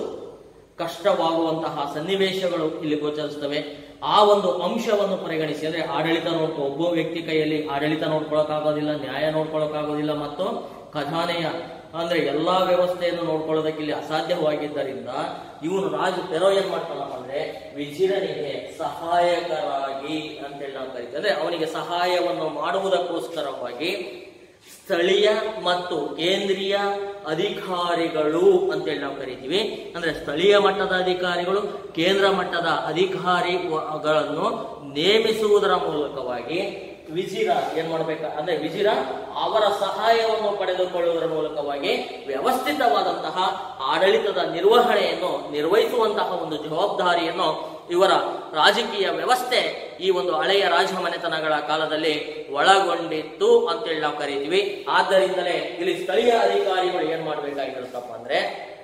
ಕಷ್ಟವಾಗುವಂತಹ ಸನ್ನಿವೇಶಗಳು ಇಲ್ಲಿ ಗೋಚರಿಸ್ತವೆ ಆ ಒಂದು ಅಂಶವನ್ನು ಪರಿಗಣಿಸಿ ಅಂದ್ರೆ ಆಡಳಿತ ನೋಡ್ಕೊ ಒಬ್ಬ ವ್ಯಕ್ತಿ ಕೈಯಲ್ಲಿ ಆಡಳಿತ ನೋಡ್ಕೊಳಕ್ಕಾಗೋದಿಲ್ಲ ನ್ಯಾಯ ನೋಡ್ಕೊಳಕ್ಕಾಗೋದಿಲ್ಲ ಮತ್ತು ಖಜಾನೆಯ ಅಂದ್ರೆ ಎಲ್ಲಾ ವ್ಯವಸ್ಥೆಯನ್ನು ನೋಡ್ಕೊಳ್ಳೋದಕ್ಕೆ ಇಲ್ಲಿ ಅಸಾಧ್ಯವಾಗಿದ್ದರಿಂದ ಇವನು ರಾಜ ಪೆರೋ ಏನ್ ಮಾಡ್ತಾನಪ್ಪ ಅಂದ್ರೆ ವಿಜಿರನಿಗೆ ಸಹಾಯಕರಾಗಿ ಅಂತೇಳಿ ನಾವು ಕರಿತೀವಿ ಅಂದ್ರೆ ಅವನಿಗೆ ಸಹಾಯವನ್ನು ಮಾಡುವುದಕ್ಕೋಸ್ಕರವಾಗಿ ಸ್ಥಳೀಯ ಮತ್ತು ಕೇಂದ್ರೀಯ ಅಧಿಕಾರಿಗಳು ಅಂತೇಳಿ ನಾವು ಕರಿತೀವಿ ಅಂದ್ರೆ ಸ್ಥಳೀಯ ಮಟ್ಟದ ಅಧಿಕಾರಿಗಳು ಕೇಂದ್ರ ಮಟ್ಟದ ಅಧಿಕಾರಿಗಳನ್ನು ನೇಮಿಸುವುದರ ಮೂಲಕವಾಗಿ ವಿಜಿರ ಏನ್ ಮಾಡ್ಬೇಕ ಅಂದ್ರೆ ವಿಜಿರ ಅವರ ಸಹಾಯವನ್ನು ಪಡೆದುಕೊಳ್ಳುವುದರ ಮೂಲಕವಾಗಿ ವ್ಯವಸ್ಥಿತವಾದಂತಹ ಆಡಳಿತದ ನಿರ್ವಹಣೆಯನ್ನು ನಿರ್ವಹಿಸುವಂತಹ ಒಂದು ಜವಾಬ್ದಾರಿಯನ್ನು ಇವರ ರಾಜಕೀಯ ವ್ಯವಸ್ಥೆ ಈ ಒಂದು ಹಳೆಯ ರಾಜ ಮನೆತನಗಳ ಕಾಲದಲ್ಲಿ ಒಳಗೊಂಡಿತ್ತು ಅಂತೇಳಿ ನಾವು ಕರಿತೀವಿ ಆದ್ದರಿಂದಲೇ ಇಲ್ಲಿ ಸ್ಥಳೀಯ ಅಧಿಕಾರಿಗಳು ಏನ್ ಮಾಡ್ಬೇಕಾಗಿರುತ್ತಪ್ಪ ಅಂದ್ರೆ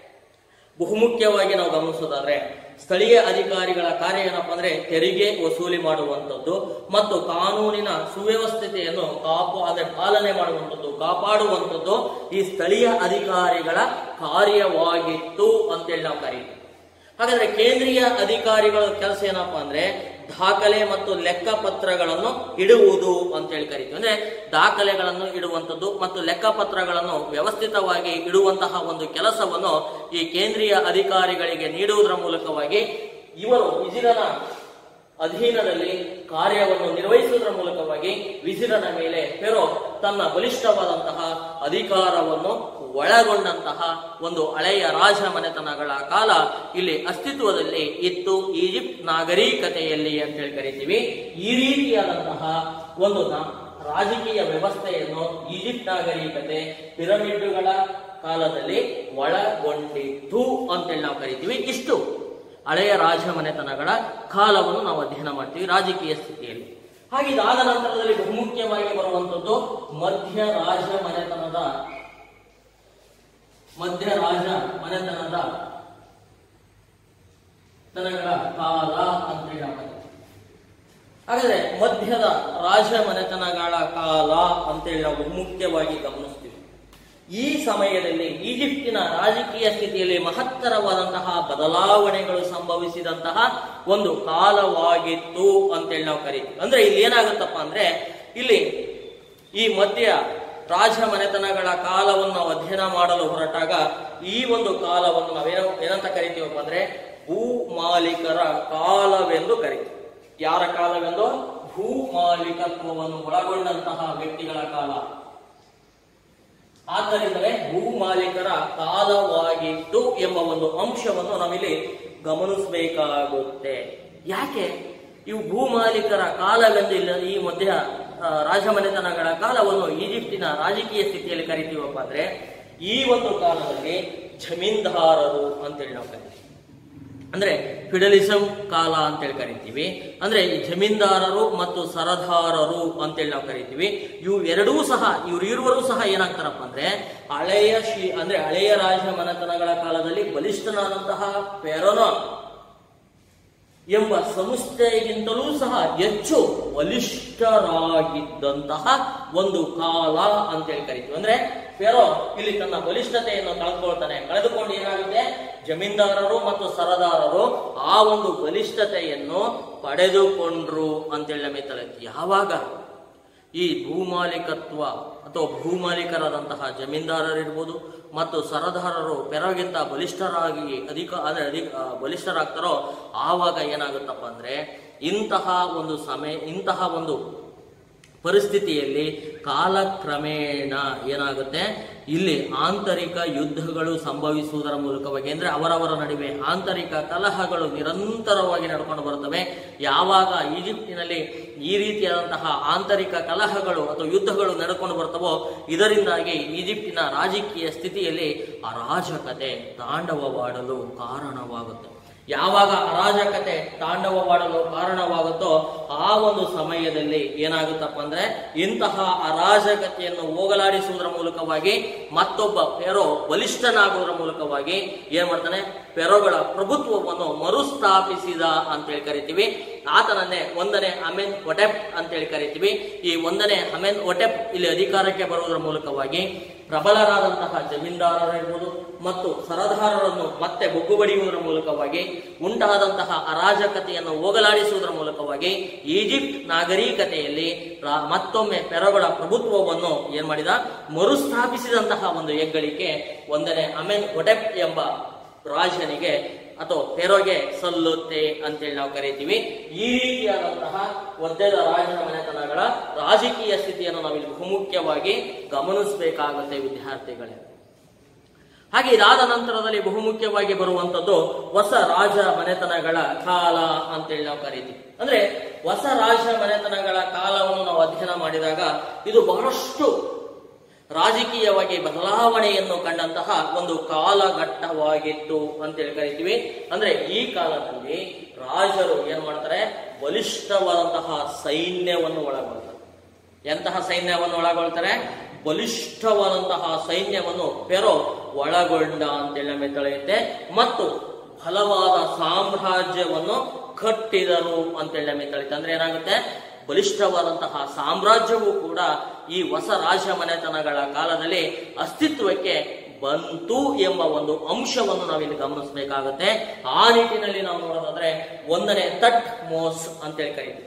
ಬಹುಮುಖ್ಯವಾಗಿ ನಾವು ಗಮನಿಸೋದಾದ್ರೆ ಸ್ಥಳೀಯ ಅಧಿಕಾರಿಗಳ ಕಾರ್ಯ ಏನಪ್ಪಾ ಅಂದ್ರೆ ತೆರಿಗೆ ವಸೂಲಿ ಮಾಡುವಂಥದ್ದು ಮತ್ತು ಕಾನೂನಿನ ಸುವ್ಯವಸ್ಥತೆಯನ್ನು ಕಾಪು ಅಂದ್ರೆ ಪಾಲನೆ ಮಾಡುವಂಥದ್ದು ಕಾಪಾಡುವಂಥದ್ದು ಈ ಸ್ಥಳೀಯ ಅಧಿಕಾರಿಗಳ ಕಾರ್ಯವಾಗಿತ್ತು ಅಂತೇಳಿ ನಾವು ಕರೀತೀವಿ ಹಾಗಾದ್ರೆ ಕೇಂದ್ರೀಯ ಅಧಿಕಾರಿಗಳ ಕೆಲಸ ಏನಪ್ಪಾ ಅಂದ್ರೆ ದಾಖಲೆ ಮತ್ತು ಲೆಕ್ಕಪತ್ರಗಳನ್ನು ಇಡುವುದು ಅಂತ ಹೇಳಿ ಕರಿತೀವಿ ಅಂದ್ರೆ ದಾಖಲೆಗಳನ್ನು ಇಡುವಂತದ್ದು ಮತ್ತು ಲೆಕ್ಕಪತ್ರಗಳನ್ನು ವ್ಯವಸ್ಥಿತವಾಗಿ ಇಡುವಂತಹ ಒಂದು ಕೆಲಸವನ್ನು ಈ ಕೇಂದ್ರೀಯ ಅಧಿಕಾರಿಗಳಿಗೆ ನೀಡುವುದರ ಮೂಲಕವಾಗಿ ಇವರು ವಿಜಿಲನ ಅಧೀನದಲ್ಲಿ ಕಾರ್ಯವನ್ನು ನಿರ್ವಹಿಸುವುದರ ಮೂಲಕವಾಗಿ ವಿಜಿಲನ ಮೇಲೆ ಫೆರೋ ತನ್ನ ಬಲಿಷ್ಠವಾದಂತಹ ಅಧಿಕಾರವನ್ನು ಒಳಗೊಂಡಂತಹ ಒಂದು ಹಳೆಯ ರಾಜ ಮನೆತನಗಳ ಕಾಲ ಇಲ್ಲಿ ಅಸ್ತಿತ್ವದಲ್ಲಿ ಇತ್ತು ಈಜಿಪ್ಟ್ ನಾಗರಿಕತೆಯಲ್ಲಿ ಅಂತ ಹೇಳಿ ಕರಿತೀವಿ ಈ ರೀತಿಯಾದಂತಹ ಒಂದು ನ- ರಾಜಕೀಯ ವ್ಯವಸ್ಥೆಯನ್ನು ಈಜಿಪ್ಟ್ ನಾಗರಿಕತೆ ಪಿರಮಿಡ್ಗಳ ಕಾಲದಲ್ಲಿ ಒಳಗೊಂಡಿತ್ತು ಅಂತೇಳಿ ನಾವು ಕರಿತೀವಿ ಇಷ್ಟು ಹಳೆಯ ರಾಜ ಮನೆತನಗಳ ಕಾಲವನ್ನು ನಾವು ಅಧ್ಯಯನ ಮಾಡ್ತೀವಿ ರಾಜಕೀಯ ಸ್ಥಿತಿಯಲ್ಲಿ ಹಾಗೆ ಇದಾದ ನಂತರದಲ್ಲಿ ಬಹುಮುಖ್ಯವಾಗಿ ಬರುವಂತದ್ದು ಮಧ್ಯ ರಾಜ ಮನೆತನದ ಮಧ್ಯ ರಾಜ ಮನೆತನದ ತನಗಳ ಕಾಲ ಅಂತೇಳಿ ನಾವು ಕರಿತೀವಿ. ಹಾಗಾದ್ರೆ ಮಧ್ಯದ ರಾಜ ಮನೆತನಗಳ ಕಾಲ ಅಂತೇಳಿ ನಾವು ಬಹುಮುಖ್ಯವಾಗಿ ಗಮನಿಸ್ತೀವಿ ಈ ಸಮಯದಲ್ಲಿ ಈಜಿಪ್ಟಿನ ರಾಜಕೀಯ ಸ್ಥಿತಿಯಲ್ಲಿ ಮಹತ್ತರವಾದಂತಹ ಬದಲಾವಣೆಗಳು ಸಂಭವಿಸಿದಂತಹ ಒಂದು ಕಾಲವಾಗಿತ್ತು ಅಂತೇಳಿ ನಾವು ಕರಿತೀವಿ ಅಂದ್ರೆ ಇಲ್ಲಿ ಏನಾಗುತ್ತಪ್ಪ ಅಂದ್ರೆ ಇಲ್ಲಿ ಈ ಮಧ್ಯ ರಾಜ ಮನೆತನಗಳ ಕಾಲವನ್ನು ನಾವು ಅಧ್ಯಯನ ಮಾಡಲು ಹೊರಟಾಗ ಈ ಒಂದು ಕಾಲವನ್ನು ನಾವೇನೋ ಏನಂತ ಕರಿತೀವಪ್ಪ ಅಂದ್ರೆ ಭೂ ಮಾಲೀಕರ ಕಾಲವೆಂದು ಕರಿತೀವಿ ಯಾರ ಕಾಲವೆಂದು ಭೂ ಮಾಲೀಕತ್ವವನ್ನು ಒಳಗೊಂಡಂತಹ ವ್ಯಕ್ತಿಗಳ ಕಾಲ ಆದ್ದರಿಂದಲೇ ಭೂ ಮಾಲೀಕರ ಕಾಲವಾಗಿತ್ತು ಎಂಬ ಒಂದು ಅಂಶವನ್ನು ನಾವಿಲ್ಲಿ ಗಮನಿಸಬೇಕಾಗುತ್ತೆ ಯಾಕೆ ಇವು ಭೂ ಮಾಲೀಕರ ಕಾಲವೆಂದು ಇಲ್ಲ ಈ ಮಧ್ಯ ಆ, ರಾಜಮನೆತನಗಳ ಕಾಲವನ್ನು ಈಜಿಪ್ಟಿನ ರಾಜಕೀಯ ಸ್ಥಿತಿಯಲ್ಲಿ ಕರಿತೀವಪ್ಪ ಅಂದ್ರೆ ಈ ಒಂದು ಕಾಲದಲ್ಲಿ ಜಮೀನ್ದಾರರು ಅಂತೇಳಿ ನಾವು ಕರಿತೀವಿ ಅಂದ್ರೆ ಫಿಡಲಿಸಂ ಕಾಲ ಅಂತೇಳಿ ಕರಿತೀವಿ ಅಂದ್ರೆ ಈ ಜಮೀನ್ದಾರರು ಮತ್ತು ಸರದಾರರು ಅಂತೇಳಿ ನಾವು ಕರಿತೀವಿ ಇವು ಎರಡೂ ಸಹ ಇವ್ರು ಇರುವರು ಸಹ ಏನಾಗ್ತಾರಪ್ಪ ಅಂದ್ರೆ ಹಳೆಯ ಶಿ ಅಂದ್ರೆ ಹಳೆಯ ರಾಜ ಮನೆತನಗಳ ಕಾಲದಲ್ಲಿ ಬಲಿಷ್ಠನಾದಂತಹ ಪೆರೋನೋ ಎಂಬ ಸಂಸ್ಥೆಗಿಂತಲೂ ಸಹ ಹೆಚ್ಚು ಬಲಿಷ್ಠರಾಗಿದ್ದಂತಹ ಒಂದು ಕಾಲ ಅಂತೇಳಿ ಕರಿತೀವಿ ಅಂದ್ರೆ ಫೆರೋ ಇಲ್ಲಿ ತನ್ನ ಬಲಿಷ್ಠತೆಯನ್ನು ಕಳೆದುಕೊಳ್ತಾನೆ ಕಳೆದುಕೊಂಡು ಏನಾಗುತ್ತೆ ಜಮೀನ್ದಾರರು ಮತ್ತು ಸರದಾರರು ಆ ಒಂದು ಬಲಿಷ್ಠತೆಯನ್ನು ಪಡೆದುಕೊಂಡ್ರು ಅಂತೇಳಿ ನಮಗೆ ತಲೆತ್ತು ಯಾವಾಗ ಈ ಭೂಮಾಲೀಕತ್ವ ಅಥವಾ ಭೂಮಾಲೀಕರಾದಂತಹ ಜಮೀನ್ದಾರರಿರ್ಬೋದು ಮತ್ತು ಸರದಾರರು ಪೆರೋಗಿಂತ ಬಲಿಷ್ಠರಾಗಿ ಅಧಿಕ ಅಂದ್ರೆ ಅಧಿಕ ಆ, ಬಲಿಷ್ಠರಾಗ್ತಾರೋ ಆವಾಗ ಏನಾಗುತ್ತಪ್ಪ ಅಂದ್ರೆ ಇಂತಹ ಒಂದು ಸಮಯ ಇಂತಹ ಒಂದು ಪರಿಸ್ಥಿತಿಯಲ್ಲಿ ಕಾಲಕ್ರಮೇಣ ಏನಾಗುತ್ತೆ ಇಲ್ಲಿ ಆಂತರಿಕ ಯುದ್ಧಗಳು ಸಂಭವಿಸುವುದರ ಮೂಲಕವಾಗಿ ಅಂದ್ರೆ ಅವರವರ ನಡುವೆ ಆಂತರಿಕ ಕಲಹಗಳು ನಿರಂತರವಾಗಿ ನಡ್ಕೊಂಡು ಬರುತ್ತವೆ ಯಾವಾಗ ಈಜಿಪ್ಟಿನಲ್ಲಿ ಈ ರೀತಿಯಾದಂತಹ ಆಂತರಿಕ ಕಲಹಗಳು ಅಥವಾ ಯುದ್ಧಗಳು ನಡ್ಕೊಂಡು ಬರ್ತವೋ ಇದರಿಂದಾಗಿ ಈಜಿಪ್ಟಿನ ರಾಜಕೀಯ ಸ್ಥಿತಿಯಲ್ಲಿ ಅರಾಜಕತೆ ತಾಂಡವವಾಡಲು ಕಾರಣವಾಗುತ್ತೆ ಯಾವಾಗ ಅರಾಜಕತೆ ತಾಂಡವವಾಡಲು ಕಾರಣವಾಗುತ್ತೋ ಆ ಒಂದು ಸಮಯದಲ್ಲಿ ಏನಾಗುತ್ತಪ್ಪ ಅಂದ್ರೆ ಇಂತಹ ಅರಾಜಕತೆಯನ್ನು ಹೋಗಲಾಡಿಸುವುದರ ಮೂಲಕವಾಗಿ ಮತ್ತೊಬ್ಬ ಪೆರೋ ಬಲಿಷ್ಠನಾಗುವುದರ ಮೂಲಕವಾಗಿ ಏನ್ ಮಾಡ್ತಾನೆ ಪೆರೋಗಳ ಪ್ರಭುತ್ವವನ್ನು ಮರುಸ್ಥಾಪಿಸಿದ ಅಂತೇಳಿ ಕರಿತೀವಿ ಆತನನ್ನೇ ಒಂದನೇ ಅಮೆನ್ ಒಟೆಪ್ ಅಂತೇಳಿ ಕರಿತೀವಿ ಈ ಒಂದನೇ ಅಮೆನ್ ಒಟೆಪ್ ಇಲ್ಲಿ ಅಧಿಕಾರಕ್ಕೆ ಬರುವುದರ ಮೂಲಕವಾಗಿ ಪ್ರಬಲರಾದಂತಹ ಜಮೀನ್ದಾರರಿರ್ಬೋದು ಮತ್ತು ಸರದಾರರನ್ನು ಮತ್ತೆ ಬೊಗ್ಗು ಬಡಿಯುವುದರ ಮೂಲಕವಾಗಿ ಉಂಟಾದಂತಹ ಅರಾಜಕತೆಯನ್ನು ಹೋಗಲಾಡಿಸುವುದರ ಮೂಲಕವಾಗಿ ಈಜಿಪ್ಟ್ ನಾಗರಿಕತೆಯಲ್ಲಿ ರಾ- ಮತ್ತೊಮ್ಮೆ ಪೆರಗಳ ಪ್ರಭುತ್ವವನ್ನು ಏನ್ ಮಾಡಿದ ಮರುಸ್ಥಾಪಿಸಿದಂತಹ ಒಂದು ಹೆಗ್ಗಳಿಕೆ ಒಂದನೇ ಅಮೆನ್ ಒಟೆಪ್ ಎಂಬ ರಾಜನಿಗೆ ಅಥವಾ ಪೆರೋಗೆ ಸಲ್ಲುತ್ತೆ ಅಂತೇಳಿ ನಾವು ಕರಿತೀವಿ ಈ ರೀತಿಯಾದಂತಹ ಒದ್ದೆದ ರಾಜನ ಮನೆತನಗಳ ರಾಜಕೀಯ ಸ್ಥಿತಿಯನ್ನು ನಾವಿಲ್ಲಿ ಬಹುಮುಖ್ಯವಾಗಿ ಗಮನಿಸಬೇಕಾಗುತ್ತೆ ವಿದ್ಯಾರ್ಥಿಗಳೇ ಹಾಗೆ ಇದಾದ ನಂತರದಲ್ಲಿ ಬಹುಮುಖ್ಯವಾಗಿ ಬರುವಂತದ್ದು ಹೊಸ ರಾಜ ಮನೆತನಗಳ ಕಾಲ ಅಂತೇಳಿ ನಾವು ಕರಿತೀವಿ ಅಂದ್ರೆ ಹೊಸ ರಾಜ ಮನೆತನಗಳ ಕಾಲವನ್ನು ನಾವು ಅಧ್ಯಯನ ಮಾಡಿದಾಗ ಇದು ಬಹಳಷ್ಟು ರಾಜಕೀಯವಾಗಿ ಬದಲಾವಣೆಯನ್ನು ಕಂಡಂತಹ ಒಂದು ಕಾಲಘಟ್ಟವಾಗಿತ್ತು ಅಂತೇಳಿ ಕರಿತೀವಿ ಅಂದ್ರೆ ಈ ಕಾಲದಲ್ಲಿ ರಾಜರು ಏನ್ ಮಾಡ್ತಾರೆ ಬಲಿಷ್ಠವಾದಂತಹ ಸೈನ್ಯವನ್ನು ಒಳಗೊಳ್ತಾರೆ ಎಂತಹ ಸೈನ್ಯವನ್ನು ಒಳಗೊಳ್ತಾರೆ ಬಲಿಷ್ಠವಾದಂತಹ ಸೈನ್ಯವನ್ನು ಪೆರೋ ಒಳಗೊಂಡ ಅಂತೇಳಿ ನಮಗೆ ತಿಳಿಯುತ್ತೆ ಮತ್ತು ಬಲವಾದ ಸಾಮ್ರಾಜ್ಯವನ್ನು ಕಟ್ಟಿದರು ಅಂತೇಳಿ ನಮಗೆ ತಿಳಿಯುತ್ತೆ ಅಂದ್ರೆ ಏನಾಗುತ್ತೆ ಬಲಿಷ್ಠವಾದಂತಹ ಸಾಮ್ರಾಜ್ಯವು ಕೂಡ ಈ ಹೊಸ ರಾಜ ಮನೆತನಗಳ ಕಾಲದಲ್ಲಿ ಅಸ್ತಿತ್ವಕ್ಕೆ ಬಂತು ಎಂಬ ಒಂದು ಅಂಶವನ್ನು ನಾವಿಲ್ಲಿ ಗಮನಿಸಬೇಕಾಗುತ್ತೆ ಆ ನಿಟ್ಟಿನಲ್ಲಿ ನಾವು ನೋಡೋದಾದ್ರೆ ಒಂದನೇ ತಟ್ ಮೋಸ್ ಅಂತೇಳಿ ಕರೀತೀವಿ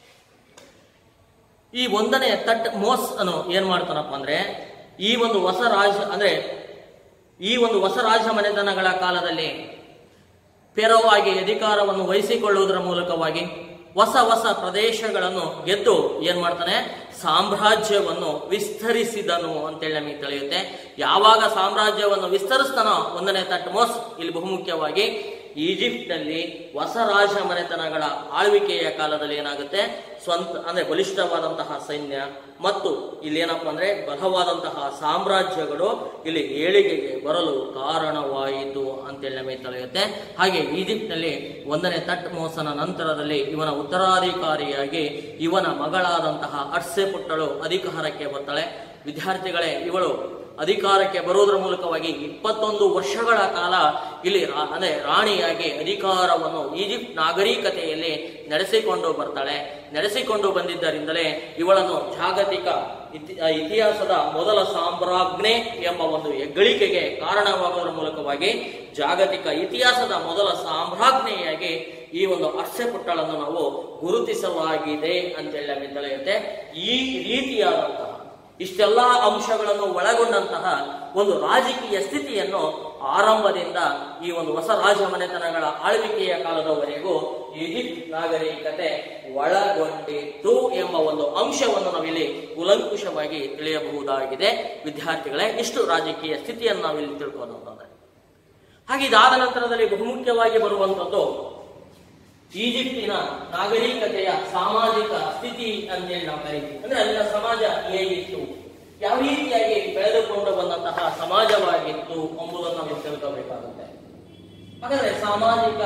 ಈ ಒಂದನೇ ತಟ್ ಮೋಸ್ ಅನ್ನು ಏನ್ ಮಾಡ್ತಾನಪ್ಪ ಅಂದ್ರೆ ಈ ಒಂದು ಹೊಸ ರಾಜ ಅಂದ್ರೆ ಈ ಒಂದು ಹೊಸ ರಾಜ ಮನೆತನಗಳ ಕಾಲದಲ್ಲಿ ಪೆರವಾಗಿ ಅಧಿಕಾರವನ್ನು ವಹಿಸಿಕೊಳ್ಳುವುದರ ಮೂಲಕವಾಗಿ ಹೊಸ ಹೊಸ ಪ್ರದೇಶಗಳನ್ನು ಗೆದ್ದು ಏನ್ ಮಾಡ್ತಾನೆ ಸಾಮ್ರಾಜ್ಯವನ್ನು ವಿಸ್ತರಿಸಿದನು ಅಂತೇಳಿ ನಮಗೆ ತಿಳಿಯುತ್ತೆ ಯಾವಾಗ ಸಾಮ್ರಾಜ್ಯವನ್ನು ವಿಸ್ತರಿಸ್ತಾನೋ ಒಂದನೇ ತಟ್ಮೋಸ್ ಇಲ್ಲಿ ಬಹುಮುಖ್ಯವಾಗಿ ಈಜಿಪ್ಟ್ನಲ್ಲಿ ಹೊಸ ರಾಜ ಮನೆತನಗಳ ಆಳ್ವಿಕೆಯ ಕಾಲದಲ್ಲಿ ಏನಾಗುತ್ತೆ ಸ್ವಂತ ಅಂದ್ರೆ ಬಲಿಷ್ಠವಾದಂತಹ ಸೈನ್ಯ ಮತ್ತು ಇಲ್ಲಿ ಏನಪ್ಪ ಅಂದ್ರೆ ಬಲವಾದಂತಹ ಸಾಮ್ರಾಜ್ಯಗಳು ಇಲ್ಲಿ ಏಳಿಗೆಗೆ ಬರಲು ಕಾರಣವಾಯಿತು ಅಂತೇಳಿ ನಮಗೆ ತಿಳಿಯುತ್ತೆ ಹಾಗೆ ಈಜಿಪ್ಟ್ನಲ್ಲಿ ಒಂದನೇ ತಟ್ ಮೋಸನ ನಂತರದಲ್ಲಿ ಇವನ ಉತ್ತರಾಧಿಕಾರಿಯಾಗಿ ಇವನ ಮಗಳಾದಂತಹ ಅರ್ಸೆ ಪುಟ್ಟಳು ಅಧಿಕಾರಕ್ಕೆ ಬರ್ತಾಳೆ ವಿದ್ಯಾರ್ಥಿಗಳೇ ಇವಳು ಅಧಿಕಾರಕ್ಕೆ ಬರುವುದರ ಮೂಲಕವಾಗಿ ಇಪ್ಪತ್ತೊಂದು ವರ್ಷಗಳ ಕಾಲ ಇಲ್ಲಿ ರಾ- ಅಂದ್ರೆ ರಾಣಿಯಾಗಿ ಅಧಿಕಾರವನ್ನು ಈಜಿಪ್ಟ್ ನಾಗರಿಕತೆಯಲ್ಲಿ ನಡೆಸಿಕೊಂಡು ಬರ್ತಾಳೆ ನಡೆಸಿಕೊಂಡು ಬಂದಿದ್ದರಿಂದಲೇ ಇವಳನ್ನು ಜಾಗತಿಕ ಇತಿ- ಆ, ಇತಿಹಾಸದ ಮೊದಲ ಸಾಮ್ರಾಜ್ಞೆ ಎಂಬ ಒಂದು ಹೆಗ್ಗಳಿಕೆಗೆ ಕಾರಣವಾಗುವುದರ ಮೂಲಕವಾಗಿ ಜಾಗತಿಕ ಇತಿಹಾಸದ ಮೊದಲ ಸಾಮ್ರಾಜ್ಞೆಯಾಗಿ ಈ ಒಂದು ಅರ್ಸೆ ಪುಟ್ಟಳನ್ನು ನಾವು ಗುರುತಿಸಲಾಗಿದೆ ಅಂತೇಳಿ ನಮಗೆ ತಿಳಿಯುತ್ತೆ ಈ ರೀತಿಯಾದಂತಹ ಇಷ್ಟೆಲ್ಲಾ ಅಂಶಗಳನ್ನು ಒಳಗೊಂಡಂತಹ ಒಂದು ರಾಜಕೀಯ ಸ್ಥಿತಿಯನ್ನು ಆರಂಭದಿಂದ ಈ ಒಂದು ಹೊಸ ರಾಜ ಮನೆತನಗಳ ಆಳ್ವಿಕೆಯ ಕಾಲದವರೆಗೂ ಈಜಿಪ್ಟ್ ನಾಗರಿಕತೆ ಒಳಗೊಂಡಿತ್ತು ಎಂಬ ಒಂದು ಅಂಶವನ್ನು ನಾವಿಲ್ಲಿ ಕೂಲಂಕುಷವಾಗಿ ತಿಳಿಯಬಹುದಾಗಿದೆ ವಿದ್ಯಾರ್ಥಿಗಳೇ ಇಷ್ಟು ರಾಜಕೀಯ ಸ್ಥಿತಿಯನ್ನು ನಾವಿಲ್ಲಿ ತಿಳ್ಕೊಳ್ಳೋದಾದ್ರೆ ಹಾಗೆ ಇದಾದ ನಂತರದಲ್ಲಿ ಬಹುಮುಖ್ಯವಾಗಿ ಬರುವಂತದ್ದು ಈಜಿಪ್ಟಿನ ನಾಗರಿಕತೆಯ ಸಾಮಾಜಿಕ ಸ್ಥಿತಿ ಅಂತೇಳಿ ನಾವು ಕರಿತೀವಿ ಅಂದ್ರೆ ಅಲ್ಲಿನ ಸಮಾಜ ಹೇಗಿತ್ತು ಯಾವ ರೀತಿಯಾಗಿ ಬೆಳೆದುಕೊಂಡು ಬಂದಂತಹ ಸಮಾಜವಾಗಿತ್ತು ಎಂಬುದನ್ನು ನಾವು ತಿಳ್ಕೋಬೇಕಾಗುತ್ತೆ ಹಾಗಾದ್ರೆ ಸಾಮಾಜಿಕ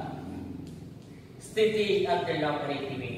ಸ್ಥಿತಿ ಅಂತೇಳಿ ನಾವು ಕರಿತೀವಿ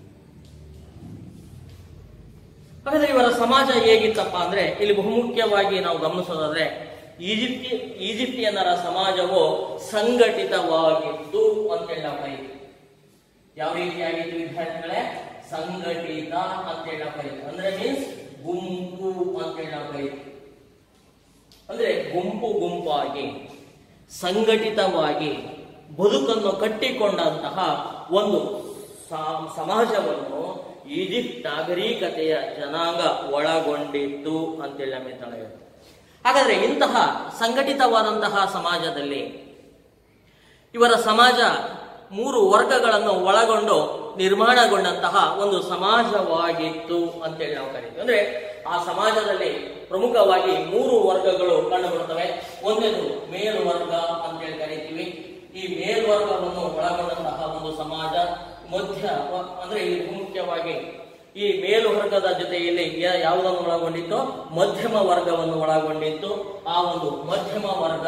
ಹಾಗಾದ್ರೆ ಇವರ ಸಮಾಜ ಹೇಗಿತ್ತಪ್ಪ ಅಂದ್ರೆ ಇಲ್ಲಿ ಬಹುಮುಖ್ಯವಾಗಿ ನಾವು ಗಮನಿಸೋದಾದ್ರೆ ಈಜಿಪ್ಟಿ ಈಜಿಪ್ಟಿಯನ್ನರ ಸಮಾಜವು ಸಂಘಟಿತವಾಗಿತ್ತು ಅಂತೇಳಿ ನಾವು ಕರೀತೀವಿ ಯಾವ ರೀತಿಯಾಗಿತ್ತು ವಿದ್ಯಾರ್ಥಿಗಳೇ ಸಂಘಟಿತ ಅಂತೇಳಿ ನಾವು ಕರೀತೀವಿ ಅಂದ್ರೆ ಮೀನ್ಸ್ ಗುಂಪು ಅಂತೇಳಿ ನಾವು ಕರೀತೀವಿ ಅಂದ್ರೆ ಗುಂಪು ಗುಂಪಾಗಿ ಸಂಘಟಿತವಾಗಿ ಬದುಕನ್ನು ಕಟ್ಟಿಕೊಂಡಂತಹ ಒಂದು ಸಾ- ಸಮಾಜವನ್ನು ಈಜಿಪ್ಟ್ ನಾಗರಿಕತೆಯ ಜನಾಂಗ ಒಳಗೊಂಡಿತ್ತು ಅಂತೇಳಿ ನಮಗೆ ತಿಳಿಯುತ್ತೆ ಹಾಗಾದ್ರೆ ಇಂತಹ ಸಂಘಟಿತವಾದಂತಹ ಸಮಾಜದಲ್ಲಿ ಇವರ ಸಮಾಜ ಮೂರು ವರ್ಗಗಳನ್ನು ಒಳಗೊಂಡು ನಿರ್ಮಾಣಗೊಂಡಂತಹ ಒಂದು ಸಮಾಜವಾಗಿತ್ತು ಅಂತೇಳಿ ನಾವು ಕರೀತೀವಿ ಅಂದ್ರೆ ಆ ಸಮಾಜದಲ್ಲಿ ಪ್ರಮುಖವಾಗಿ ಮೂರು ವರ್ಗಗಳು ಕಂಡುಬರುತ್ತವೆ ಒಂದೇದು ಮೇಲ್ವರ್ಗ ಅಂತೇಳಿ ಕರಿತೀವಿ ಈ ಮೇಲ್ವರ್ಗವನ್ನು ಒಳಗೊಂಡಂತಹ ಒಂದು ಸಮಾಜ ಮಧ್ಯ ವ- ಅಂದ್ರೆ ಇಲ್ಲಿ ಮುಖ್ಯವಾಗಿ ಈ ಮೇಲ್ವರ್ಗದ ಜೊತೆಯಲ್ಲಿ ಯಾ- ಯಾವುದನ್ನು ಒಳಗೊಂಡಿತ್ತು ಮಧ್ಯಮ ವರ್ಗವನ್ನು ಒಳಗೊಂಡಿತ್ತು ಆ ಒಂದು ಮಧ್ಯಮ ವರ್ಗ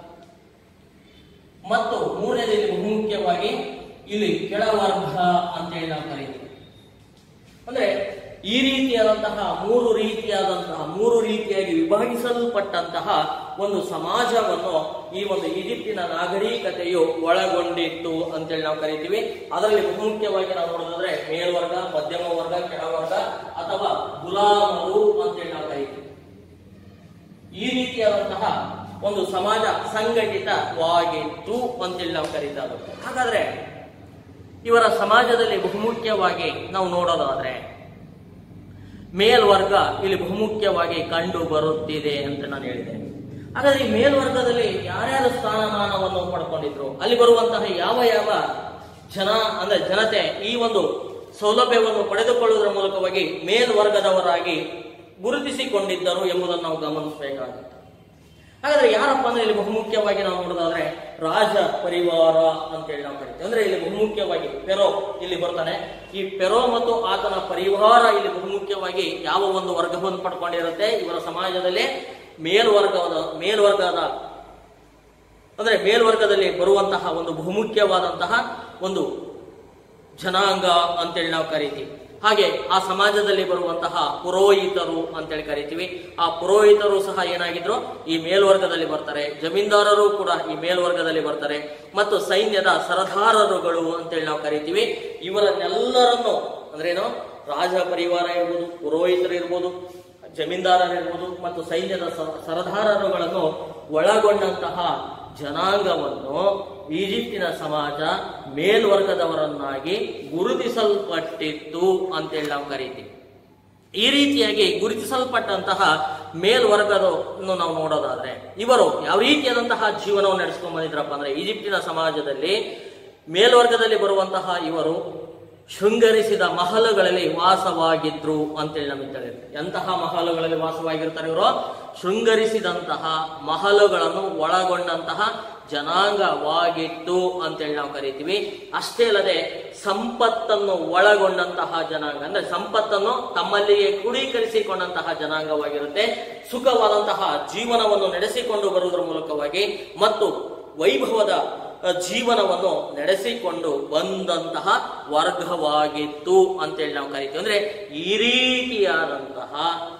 ಮತ್ತು ಮೂರನೇದಲ್ಲಿ ಬಹುಮುಖ್ಯವಾಗಿ ಇಲ್ಲಿ ಕೆಳವರ್ಗ ಅಂತೇಳಿ ನಾವು ಕರೀತೀವಿ ಅಂದ್ರೆ ಈ ರೀತಿಯಾದಂತಹ ಮೂರು ರೀತಿಯಾದಂತಹ ಮೂರು ರೀತಿಯಾಗಿ ವಿಭಾಗಿಸಲ್ಪಟ್ಟಂತಹ ಒಂದು ಸಮಾಜವನ್ನು ಈ ಒಂದು ಈಜಿಪ್ಟಿನ ನಾಗರಿಕತೆಯು ಒಳಗೊಂಡಿತ್ತು ಅಂತೇಳಿ ನಾವು ಕರಿತೀವಿ ಅದರಲ್ಲಿ ಬಹುಮುಖ್ಯವಾಗಿ ನಾವು ನೋಡೋದಾದ್ರೆ ಮೇಲ್ವರ್ಗ ಮಧ್ಯಮ ವರ್ಗ ಕೆಳವರ್ಗ ಅಥವಾ ಗುಲಾಮರು ಅಂತೇಳಿ ನಾವು ಕರಿತೀವಿ ಈ ರೀತಿಯಾದಂತಹ ಒಂದು ಸಮಾಜ ಸಂಘಟಿತವಾಗಿತ್ತು ಅಂತೇಳಿ ನಾವು ಕರೀತಾ ಇರೋದು ಹಾಗಾದ್ರೆ ಇವರ ಸಮಾಜದಲ್ಲಿ ಬಹುಮುಖ್ಯವಾಗಿ ನಾವು ನೋಡೋದಾದ್ರೆ ಮೇಲ್ವರ್ಗ ಇಲ್ಲಿ ಬಹುಮುಖ್ಯವಾಗಿ ಕಂಡು ಬರುತ್ತಿದೆ ಅಂತ ನಾನು ಹೇಳಿದೆ ಹಾಗಾದ್ರೆ ಈ ಮೇಲ್ವರ್ಗದಲ್ಲಿ ಯಾರ್ಯಾರು ಸ್ಥಾನಮಾನವನ್ನು ಪಡ್ಕೊಂಡಿದ್ರು ಅಲ್ಲಿ ಬರುವಂತಹ ಯಾವ ಯಾವ ಜನ ಅಂದ್ರೆ ಜನತೆ ಈ ಒಂದು ಸೌಲಭ್ಯವನ್ನು ಪಡೆದುಕೊಳ್ಳುವುದರ ಮೂಲಕವಾಗಿ ಮೇಲ್ವರ್ಗದವರಾಗಿ ಗುರುತಿಸಿಕೊಂಡಿದ್ದರು ಎಂಬುದನ್ನು ನಾವು ಗಮನಿಸಬೇಕಾಗುತ್ತೆ ಹಾಗಾದ್ರೆ ಯಾರಪ್ಪ ಅಂದ್ರೆ ಇಲ್ಲಿ ಬಹುಮುಖ್ಯವಾಗಿ ನಾವು ನೋಡೋದಾದ್ರೆ ರಾಜ ಪರಿವಾರ ಅಂತೇಳಿ ನಾವು ಕರಿತೀವಿ ಅಂದ್ರೆ ಇಲ್ಲಿ ಬಹುಮುಖ್ಯವಾಗಿ ಪೆರೋ ಇಲ್ಲಿ ಬರ್ತಾನೆ ಈ ಪೆರೋ ಮತ್ತು ಆತನ ಪರಿವಾರ ಇಲ್ಲಿ ಬಹುಮುಖ್ಯವಾಗಿ ಯಾವ ಒಂದು ವರ್ಗವನ್ನು ಪಡ್ಕೊಂಡಿರುತ್ತೆ ಇವರ ಸಮಾಜದಲ್ಲಿ ಮೇಲ್ವರ್ಗದ ಮೇಲ್ವರ್ಗದ ಅಂದ್ರೆ ಮೇಲ್ವರ್ಗದಲ್ಲಿ ಬರುವಂತಹ ಒಂದು ಬಹುಮುಖ್ಯವಾದಂತಹ ಒಂದು ಜನಾಂಗ ಅಂತೇಳಿ ನಾವು ಕರಿತೀವಿ ಹಾಗೆ ಆ ಸಮಾಜದಲ್ಲಿ ಬರುವಂತಹ ಪುರೋಹಿತರು ಅಂತೇಳಿ ಕರಿತೀವಿ ಆ ಪುರೋಹಿತರು ಸಹ ಏನಾಗಿದ್ರು ಈ ಮೇಲ್ವರ್ಗದಲ್ಲಿ ಬರ್ತಾರೆ ಜಮೀನ್ದಾರರು ಕೂಡ ಈ ಮೇಲ್ವರ್ಗದಲ್ಲಿ ಬರ್ತಾರೆ ಮತ್ತು ಸೈನ್ಯದ ಸರದಾರರುಗಳು ಅಂತೇಳಿ ನಾವು ಕರಿತೀವಿ ಇವರನ್ನೆಲ್ಲರನ್ನು ಅಂದ್ರೇನು ರಾಜ ಪರಿವಾರ ಇರ್ಬೋದು ಪುರೋಹಿತರು ಇರ್ಬೋದು ಜಮೀನ್ದಾರರಿರ್ಬೋದು ಮತ್ತು ಸೈನ್ಯದ ಸ- ಸರದಾರರುಗಳನ್ನು ಒಳಗೊಂಡಂತಹ ಜನಾಂಗವನ್ನು ಈಜಿಪ್ಟಿನ ಸಮಾಜ ಮೇಲ್ವರ್ಗದವರನ್ನಾಗಿ ಗುರುತಿಸಲ್ಪಟ್ಟಿತ್ತು ಅಂತೇಳಿ ನಾವು ಕರೀತೀವಿ ಈ ರೀತಿಯಾಗಿ ಗುರುತಿಸಲ್ಪಟ್ಟಂತಹ ಮೇಲ್ವರ್ಗದನ್ನು ನಾವು ನೋಡೋದಾದ್ರೆ ಇವರು ಯಾವ ರೀತಿಯಾದಂತಹ ಜೀವನವನ್ನು ನಡೆಸ್ಕೊಂಡ್ ಬಂದಿದ್ರಪ್ಪ ಅಂದ್ರೆ ಈಜಿಪ್ಟಿನ ಸಮಾಜದಲ್ಲಿ ಮೇಲ್ವರ್ಗದಲ್ಲಿ ಬರುವಂತಹ ಇವರು ಶೃಂಗರಿಸಿದ ಮಹಲುಗಳಲ್ಲಿ ವಾಸವಾಗಿದ್ರು ಅಂತೇಳಿ ನಮಗೆ ತಿಳಿಯುತ್ತೆ ಎಂತಹ ಮಹಲುಗಳಲ್ಲಿ ವಾಸವಾಗಿರ್ತಾರೆ ಇವರು ಶೃಂಗರಿಸಿದಂತಹ ಮಹಲುಗಳನ್ನು ಒಳಗೊಂಡಂತಹ ಜನಾಂಗವಾಗಿತ್ತು ಅಂತೇಳಿ ನಾವು ಕರಿತೀವಿ ಅಷ್ಟೇ ಅಲ್ಲದೆ ಸಂಪತ್ತನ್ನು ಒಳಗೊಂಡಂತಹ ಜನಾಂಗ ಅಂದ್ರೆ ಸಂಪತ್ತನ್ನು ತಮ್ಮಲ್ಲಿಯೇ ಕ್ರೋಢೀಕರಿಸಿಕೊಂಡಂತಹ ಜನಾಂಗವಾಗಿರುತ್ತೆ ಸುಖವಾದಂತಹ ಜೀವನವನ್ನು ನಡೆಸಿಕೊಂಡು ಬರುವುದರ ಮೂಲಕವಾಗಿ ಮತ್ತು ವೈಭವದ ಅ, ಜೀವನವನ್ನು ನಡೆಸಿಕೊಂಡು ಬಂದಂತಹ ವರ್ಗವಾಗಿತ್ತು ಅಂತೇಳಿ ನಾವು ಕರಿತೀವಿ ಅಂದ್ರೆ ಈ ರೀತಿಯಾದಂತಹ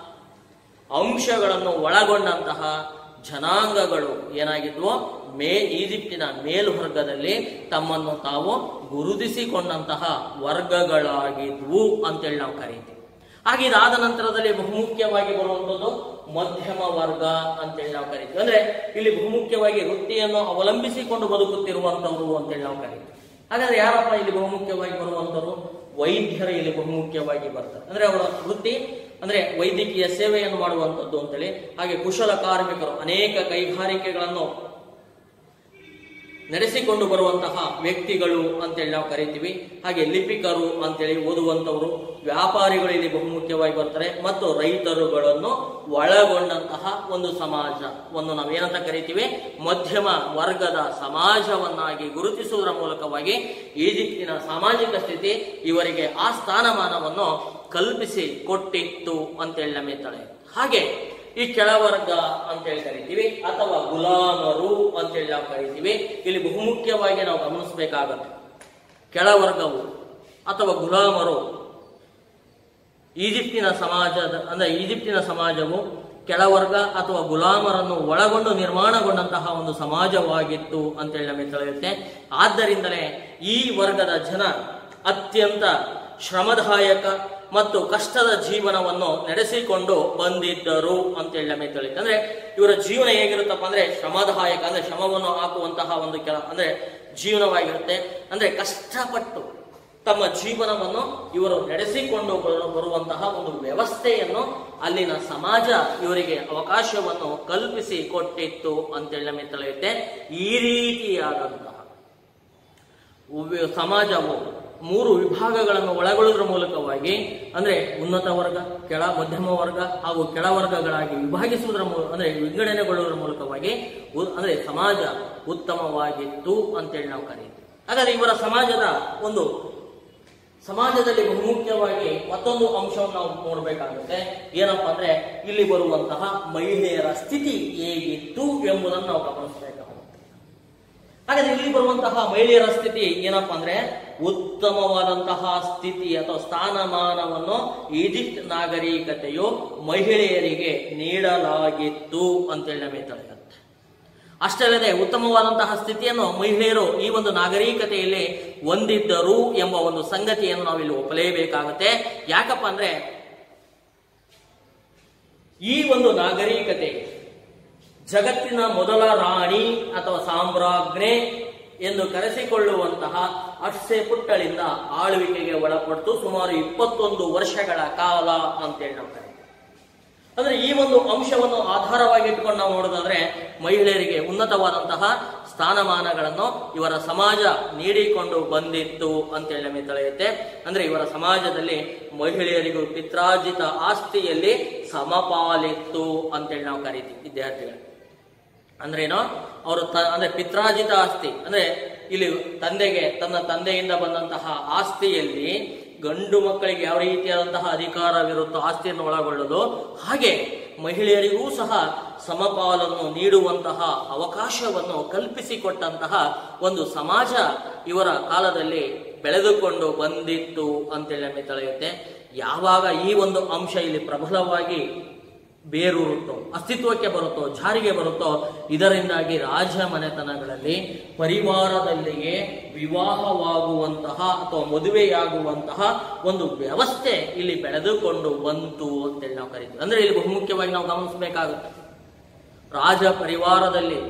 ಅಂಶಗಳನ್ನು ಒಳಗೊಂಡಂತಹ ಜನಾಂಗಗಳು ಏನಾಗಿದ್ವು ಮೇ ಈಜಿಪ್ಟಿನ ಮೇಲ್ವರ್ಗದಲ್ಲಿ ತಮ್ಮನ್ನು ತಾವು ಗುರುತಿಸಿಕೊಂಡಂತಹ ವರ್ಗಗಳಾಗಿದ್ವು ಅಂತೇಳಿ ನಾವು ಕರೀತೀವಿ ಹಾಗೆ ಇದಾದ ನಂತರದಲ್ಲಿ ಬಹುಮುಖ್ಯವಾಗಿ ಬರುವಂಥದ್ದು ಮಧ್ಯಮ ವರ್ಗ ಅಂತೇಳಿ ನಾವು ಕರಿತೀವಿ ಅಂದ್ರೆ ಇಲ್ಲಿ ಬಹುಮುಖ್ಯವಾಗಿ ವೃತ್ತಿಯನ್ನು ಅವಲಂಬಿಸಿಕೊಂಡು ಬದುಕುತ್ತಿರುವಂತವರು ಅಂತೇಳಿ ನಾವು ಕರಿತೀವಿ ಹಾಗಾದ್ರೆ ಯಾರಪ್ಪ ಇಲ್ಲಿ ಬಹುಮುಖ್ಯವಾಗಿ ಬರುವಂತವರು ವೈದ್ಯರು ಇಲ್ಲಿ ಬಹುಮುಖ್ಯವಾಗಿ ಬರ್ತಾರೆ ಅಂದ್ರೆ ಅವರ ವೃತ್ತಿ ಅಂದ್ರೆ ವೈದ್ಯಕೀಯ ಸೇವೆಯನ್ನು ಮಾಡುವಂಥದ್ದು ಅಂತೇಳಿ ಹಾಗೆ ಕುಶಲ ಕಾರ್ಮಿಕರು ಅನೇಕ ಕೈಗಾರಿಕೆಗಳನ್ನು ನಡೆಸಿಕೊಂಡು ಬರುವಂತಹ ವ್ಯಕ್ತಿಗಳು ಅಂತೇಳಿ ನಾವು ಕರಿತೀವಿ ಹಾಗೆ ಲಿಪಿಕರು ಅಂತೇಳಿ ಓದುವಂತವರು ವ್ಯಾಪಾರಿಗಳು ಇಲ್ಲಿ ಬಹುಮುಖ್ಯವಾಗಿ ಬರ್ತಾರೆ ಮತ್ತು ರೈತರುಗಳನ್ನು ಒಳಗೊಂಡಂತಹ ಒಂದು ಸಮಾಜ ಒಂದು ನಾವು ಏನಂತ ಕರಿತೀವಿ ಮಧ್ಯಮ ವರ್ಗದ ಸಮಾಜವನ್ನಾಗಿ ಗುರುತಿಸುವುದರ ಮೂಲಕವಾಗಿ ಈಜಿಪ್ಟಿನ ಸಾಮಾಜಿಕ ಸ್ಥಿತಿ ಇವರಿಗೆ ಆ ಸ್ಥಾನಮಾನವನ್ನು ಕಲ್ಪಿಸಿ ಕೊಟ್ಟಿತ್ತು ಅಂತೇಳಿ ನಮಗೆ ತಳೆ ಹಾಗೆ ಈ ಕೆಳವರ್ಗ ಅಂತೇಳಿ ಕರಿತೀವಿ ಅಥವಾ ಗುಲಾಮರು ಅಂತೇಳಿ ನಾವು ಕರಿತೀವಿ ಇಲ್ಲಿ ಬಹುಮುಖ್ಯವಾಗಿ ನಾವು ಗಮನಿಸಬೇಕಾಗತ್ತೆ ಕೆಳವರ್ಗವು ಅಥವಾ ಗುಲಾಮರು ಈಜಿಪ್ಟಿನ ಸಮಾಜದ ಅಂದ್ರೆ ಈಜಿಪ್ಟಿನ ಸಮಾಜವು ಕೆಳವರ್ಗ ಅಥವಾ ಗುಲಾಮರನ್ನು ಒಳಗೊಂಡು ನಿರ್ಮಾಣಗೊಂಡಂತಹ ಒಂದು ಸಮಾಜವಾಗಿತ್ತು ಅಂತೇಳಿ ನಮಗೆ ತಿಳಿಯುತ್ತೆ ಆದ್ದರಿಂದಲೇ ಈ ವರ್ಗದ ಜನ ಅತ್ಯಂತ ಶ್ರಮದಾಯಕ ಮತ್ತು ಕಷ್ಟದ ಜೀವನವನ್ನು ನಡೆಸಿಕೊಂಡು ಬಂದಿದ್ದರು ಅಂತೇಳಿ ನಮಗೆ ತಿಳಿಯುತ್ತೆ ಅಂದ್ರೆ ಇವರ ಜೀವನ ಹೇಗಿರುತ್ತಪ್ಪ ಅಂದ್ರೆ ಶ್ರಮದಾಯಕ ಅಂದ್ರೆ ಶ್ರಮವನ್ನು ಹಾಕುವಂತಹ ಒಂದು ಕೆಲ ಅಂದ್ರೆ ಜೀವನವಾಗಿರುತ್ತೆ ಅಂದ್ರೆ ಕಷ್ಟಪಟ್ಟು ತಮ್ಮ ಜೀವನವನ್ನು ಇವರು ನಡೆಸಿಕೊಂಡು ಬರು- ಬರುವಂತಹ ಒಂದು ವ್ಯವಸ್ಥೆಯನ್ನು ಅಲ್ಲಿನ ಸಮಾಜ ಇವರಿಗೆ ಅವಕಾಶವನ್ನು ಕಲ್ಪಿಸಿ ಕೊಟ್ಟಿತ್ತು ಅಂತೇಳಿ ನಮಗೆ ತಿಳಿಯುತ್ತೆ ಈ ರೀತಿಯಾದಂತಹ ಉವ್ಯ- ಸಮಾಜವು ಮೂರು ವಿಭಾಗಗಳನ್ನು ಒಳಗೊಳ್ಳುವುದರ ಮೂಲಕವಾಗಿ ಅಂದ್ರೆ ಉನ್ನತ ವರ್ಗ ಕೆಳ ಮಧ್ಯಮ ವರ್ಗ ಹಾಗೂ ಕೆಳವರ್ಗಗಳಾಗಿ ವಿಭಾಗಿಸುವುದರ ಮೂಲ ಅಂದ್ರೆ ವಿಂಗಡಣೆಗೊಳ್ಳುವುದರ ಮೂಲಕವಾಗಿ ಉ- ಅಂದ್ರೆ ಸಮಾಜ ಉತ್ತಮವಾಗಿತ್ತು ಅಂತೇಳಿ ನಾವು ಕರೀತೀವಿ ಹಾಗಾದ್ರೆ ಇವರ ಸಮಾಜದ ಒಂದು ಸಮಾಜದಲ್ಲಿ ಬಹುಮುಖ್ಯವಾಗಿ ಮತ್ತೊಂದು ಅಂಶವನ್ನು ನಾವು ನೋಡಬೇಕಾಗುತ್ತೆ ಏನಪ್ಪಾ ಅಂದ್ರೆ ಇಲ್ಲಿ ಬರುವಂತಹ ಮಹಿಳೆಯರ ಸ್ಥಿತಿ ಹೇಗಿತ್ತು ಎಂಬುದನ್ನು ನಾವು ಗಮನಿಸಬೇಕಾಗುತ್ತೆ ಹಾಗಾದ್ರೆ ಇಲ್ಲಿ ಬರುವಂತಹ ಮಹಿಳೆಯರ ಸ್ಥಿತಿ ಏನಪ್ಪಾ ಅಂದ್ರೆ ಉತ್ತಮವಾದಂತಹ ಸ್ಥಿತಿ ಅಥವಾ ಸ್ಥಾನಮಾನವನ್ನು ಈಜಿಪ್ಟ್ ನಾಗರಿಕತೆಯು ಮಹಿಳೆಯರಿಗೆ ನೀಡಲಾಗಿತ್ತು ಅಂತೇಳಿ ನಮಗೆ ತಿಳಿಯುತ್ತೆ ಅಷ್ಟೇ ಅಲ್ಲದೆ ಉತ್ತಮವಾದಂತಹ ಸ್ಥಿತಿಯನ್ನು ಮಹಿಳೆಯರು ಈ ಒಂದು ನಾಗರಿಕತೆಯಲ್ಲಿ ಹೊಂದಿದ್ದರು ಎಂಬ ಒಂದು ಸಂಗತಿಯನ್ನು ನಾವು ಇಲ್ಲಿ ಒಪ್ಪಲೇಬೇಕಾಗುತ್ತೆ ಯಾಕಪ್ಪ ಅಂದ್ರೆ ಈ ಒಂದು ನಾಗರಿಕತೆ ಜಗತ್ತಿನ ಮೊದಲ ರಾಣಿ ಅಥವಾ ಸಾಮ್ರಾಜ್ಞೆ ಎಂದು ಕರೆಸಿಕೊಳ್ಳುವಂತಹ ಅರ್ಸೆ ಪುಟ್ಟಳಿಂದ ಆಳ್ವಿಕೆಗೆ ಒಳಪಟ್ಟು ಸುಮಾರು ಇಪ್ಪತ್ತೊಂದು ವರ್ಷಗಳ ಕಾಲ ಅಂತೇಳಿ ನಾವು ಕರೀತೀವಿ ಅಂದ್ರೆ ಈ ಒಂದು ಅಂಶವನ್ನು ಆಧಾರವಾಗಿ ಇಟ್ಕೊಂಡು ನಾವು ನೋಡೋದಾದ್ರೆ ಮಹಿಳೆಯರಿಗೆ ಉನ್ನತವಾದಂತಹ ಸ್ಥಾನಮಾನಗಳನ್ನು ಇವರ ಸಮಾಜ ನೀಡಿಕೊಂಡು ಬಂದಿತ್ತು ಅಂತೇಳಿ ನಮಗೆ ತಿಳಿಯುತ್ತೆ ಅಂದ್ರೆ ಇವರ ಸಮಾಜದಲ್ಲಿ ಮಹಿಳೆಯರಿಗೂ ಪಿತ್ರಾರ್ಜಿತ ಆಸ್ತಿಯಲ್ಲಿ ಸಮಪಾಲಿತ್ತು ಅಂತೇಳಿ ನಾವು ಕರಿತೀವಿ ವಿದ್ಯಾರ್ಥಿಗಳು ಅಂದ್ರೇನು ಅವರು ತ ಅಂದ್ರೆ ಪಿತ್ರಾರ್ಜಿತ ಆಸ್ತಿ ಅಂದ್ರೆ ಇಲ್ಲಿ ತಂದೆಗೆ ತನ್ನ ತಂದೆಯಿಂದ ಬಂದಂತಹ ಆಸ್ತಿಯಲ್ಲಿ ಗಂಡು ಮಕ್ಕಳಿಗೆ ಯಾವ ರೀತಿಯಾದಂತಹ ಅಧಿಕಾರವಿರುತ್ತೋ ಆಸ್ತಿಯನ್ನು ಒಳಗೊಳ್ಳಲು ಹಾಗೆ ಮಹಿಳೆಯರಿಗೂ ಸಹ ಸಮಪಾಲನ್ನು ನೀಡುವಂತಹ ಅವಕಾಶವನ್ನು ಕಲ್ಪಿಸಿಕೊಟ್ಟಂತಹ ಒಂದು ಸಮಾಜ ಇವರ ಕಾಲದಲ್ಲಿ ಬೆಳೆದುಕೊಂಡು ಬಂದಿತ್ತು ಅಂತೇಳಿ ನಮಗೆ ತಿಳಿಯುತ್ತೆ ಯಾವಾಗ ಈ ಒಂದು ಅಂಶ ಇಲ್ಲಿ ಪ್ರಬಲವಾಗಿ ಬೇರೂರುತ್ತೋ ಅಸ್ತಿತ್ವಕ್ಕೆ ಬರುತ್ತೋ ಜಾರಿಗೆ ಬರುತ್ತೋ ಇದರಿಂದಾಗಿ ರಾಜ ಮನೆತನಗಳಲ್ಲಿ ಪರಿವಾರದಲ್ಲಿಯೇ ವಿವಾಹವಾಗುವಂತಹ ಅಥವಾ ಮದುವೆಯಾಗುವಂತಹ ಒಂದು ವ್ಯವಸ್ಥೆ ಇಲ್ಲಿ ಬೆಳೆದುಕೊಂಡು ಬಂತು ಅಂತೇಳಿ ನಾವು ಕರಿತೀವಿ ಅಂದ್ರೆ ಇಲ್ಲಿ ಬಹುಮುಖ್ಯವಾಗಿ ನಾವು ಗಮನಿಸಬೇಕಾಗುತ್ತೆ ರಾಜ ಪರಿವಾರದಲ್ಲಿ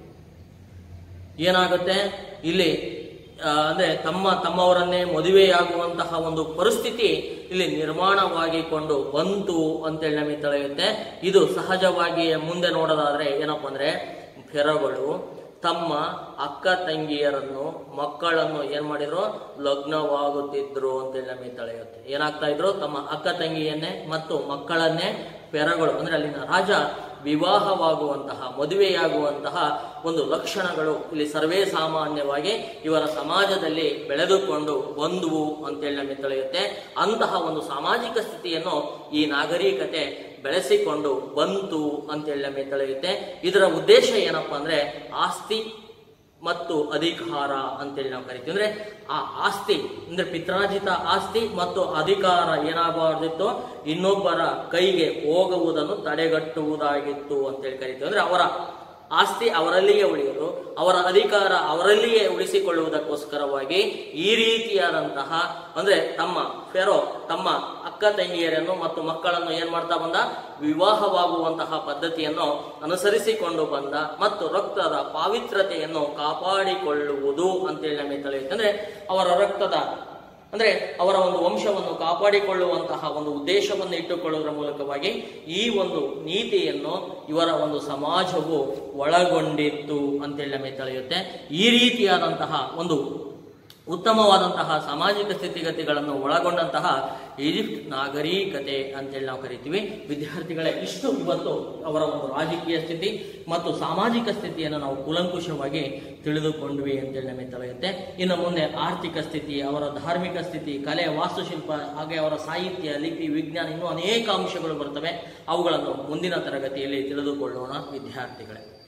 ಏನಾಗುತ್ತೆ ಇಲ್ಲಿ ಆ, ಅಂದ್ರೆ ತಮ್ಮ ತಮ್ಮವರನ್ನೇ ಮದುವೆಯಾಗುವಂತಹ ಒಂದು ಪರಿಸ್ಥಿತಿ ಇಲ್ಲಿ ನಿರ್ಮಾಣವಾಗಿಕೊಂಡು ಬಂತು ಅಂತೇಳಿ ನಮಗೆ ತಿಳಿಯುತ್ತೆ ಇದು ಸಹಜವಾಗಿ ಮುಂದೆ ನೋಡೋದಾದ್ರೆ ಏನಪ್ಪಾ ಅಂದ್ರೆ ಫೆರಗಳು ತಮ್ಮ ಅಕ್ಕ ತಂಗಿಯರನ್ನು ಮಕ್ಕಳನ್ನು ಏನ್ ಮಾಡಿದ್ರು ಲಗ್ನವಾಗುತ್ತಿದ್ರು ಅಂತೇಳಿ ನಮಗೆ ತಿಳಿಯುತ್ತೆ ಏನಾಗ್ತಾ ಇದ್ರು ತಮ್ಮ ಅಕ್ಕ ತಂಗಿಯನ್ನೇ ಮತ್ತು ಮಕ್ಕಳನ್ನೇ ಪೆರಗಳು ಅಂದ್ರೆ ಅಲ್ಲಿನ ರಾಜ ವಿವಾಹವಾಗುವಂತಹ ಮದುವೆಯಾಗುವಂತಹ ಒಂದು ಲಕ್ಷಣಗಳು ಇಲ್ಲಿ ಸರ್ವೇ ಸಾಮಾನ್ಯವಾಗಿ ಇವರ ಸಮಾಜದಲ್ಲಿ ಬೆಳೆದುಕೊಂಡು ಬಂದುವು ಅಂತೇಳಿ ನಮಗೆ ತಿಳಿಯುತ್ತೆ ಅಂತಹ ಒಂದು ಸಾಮಾಜಿಕ ಸ್ಥಿತಿಯನ್ನು ಈ ನಾಗರಿಕತೆ ಬೆಳೆಸಿಕೊಂಡು ಬಂತು ಅಂತೇಳಿ ನಮಗೆ ತಿಳಿಯುತ್ತೆ ಇದರ ಉದ್ದೇಶ ಏನಪ್ಪಾ ಅಂದ್ರೆ ಆಸ್ತಿ ಮತ್ತು ಅಧಿಕಾರ ಅಂತೇಳಿ ನಾವು ಕರಿತೀವಿ ಅಂದ್ರೆ ಆ ಆಸ್ತಿ ಅಂದ್ರೆ ಪಿತ್ರಾರ್ಜಿತ ಆಸ್ತಿ ಮತ್ತು ಅಧಿಕಾರ ಏನಾಗಬಾರ್ದಿತ್ತು ಇನ್ನೊಬ್ಬರ ಕೈಗೆ ಹೋಗುವುದನ್ನು ತಡೆಗಟ್ಟುವುದಾಗಿತ್ತು ಅಂತೇಳಿ ಕರಿತೀವಿ ಅಂದ್ರೆ ಅವರ ಆಸ್ತಿ ಅವರಲ್ಲಿಯೇ ಉಳಿಯೋದು ಅವರ ಅಧಿಕಾರ ಅವರಲ್ಲಿಯೇ ಉಳಿಸಿಕೊಳ್ಳುವುದಕ್ಕೋಸ್ಕರವಾಗಿ ಈ ರೀತಿಯಾದಂತಹ ಅಂದ್ರೆ ತಮ್ಮ ಫೆರೋ ತಮ್ಮ ಅಕ್ಕ ತಂಗಿಯರನ್ನು ಮತ್ತು ಮಕ್ಕಳನ್ನು ಏನ್ ಮಾಡ್ತಾ ಬಂದ ವಿವಾಹವಾಗುವಂತಹ ಪದ್ಧತಿಯನ್ನು ಅನುಸರಿಸಿಕೊಂಡು ಬಂದ ಮತ್ತು ರಕ್ತದ ಪಾವಿತ್ರತೆಯನ್ನು ಕಾಪಾಡಿಕೊಳ್ಳುವುದು ಅಂತೇಳಿ ನಮಗೆ ತಿಳಿಯುತ್ತೆ ಅಂದ್ರೆ ಅವರ ರಕ್ತದ ಅಂದ್ರೆ ಅವರ ಒಂದು ವಂಶವನ್ನು ಕಾಪಾಡಿಕೊಳ್ಳುವಂತಹ ಒಂದು ಉದ್ದೇಶವನ್ನು ಇಟ್ಟುಕೊಳ್ಳುವುದರ ಮೂಲಕವಾಗಿ ಈ ಒಂದು ನೀತಿಯನ್ನು ಇವರ ಒಂದು ಸಮಾಜವು ಒಳಗೊಂಡಿತ್ತು ಅಂತೇಳಿ ನಮಗೆ ತಿಳಿಯುತ್ತೆ ಈ ರೀತಿಯಾದಂತಹ ಒಂದು ಉತ್ತಮವಾದಂತಹ ಸಾಮಾಜಿಕ ಸ್ಥಿತಿಗತಿಗಳನ್ನು ಒಳಗೊಂಡಂತಹ ಈಜಿಪ್ಟ್ ನಾಗರಿಕತೆ ಅಂತೇಳಿ ನಾವು ಕರಿತೀವಿ ವಿದ್ಯಾರ್ಥಿಗಳೇ ಇಷ್ಟು ಇವತ್ತು ಅವರ ಒಂದು ರಾಜಕೀಯ ಸ್ಥಿತಿ ಮತ್ತು ಸಾಮಾಜಿಕ ಸ್ಥಿತಿಯನ್ನು ನಾವು ಕೂಲಂಕುಷವಾಗಿ ತಿಳಿದುಕೊಂಡ್ವಿ ಅಂತೇಳಿ ನಮಗೆ ತಿಳಿಯುತ್ತೆ ಇನ್ನು ಮುಂದೆ ಆರ್ಥಿಕ ಸ್ಥಿತಿ ಅವರ ಧಾರ್ಮಿಕ ಸ್ಥಿತಿ ಕಲೆ ವಾಸ್ತುಶಿಲ್ಪ ಹಾಗೆ ಅವರ ಸಾಹಿತ್ಯ ಲಿಪಿ ವಿಜ್ಞಾನ ಇನ್ನೂ ಅನೇಕ ಅಂಶಗಳು ಬರ್ತವೆ ಅವುಗಳನ್ನು ಮುಂದಿನ ತರಗತಿಯಲ್ಲಿ ತಿಳಿದುಕೊಳ್ಳೋಣ ವಿದ್ಯಾರ್ಥಿಗಳೇ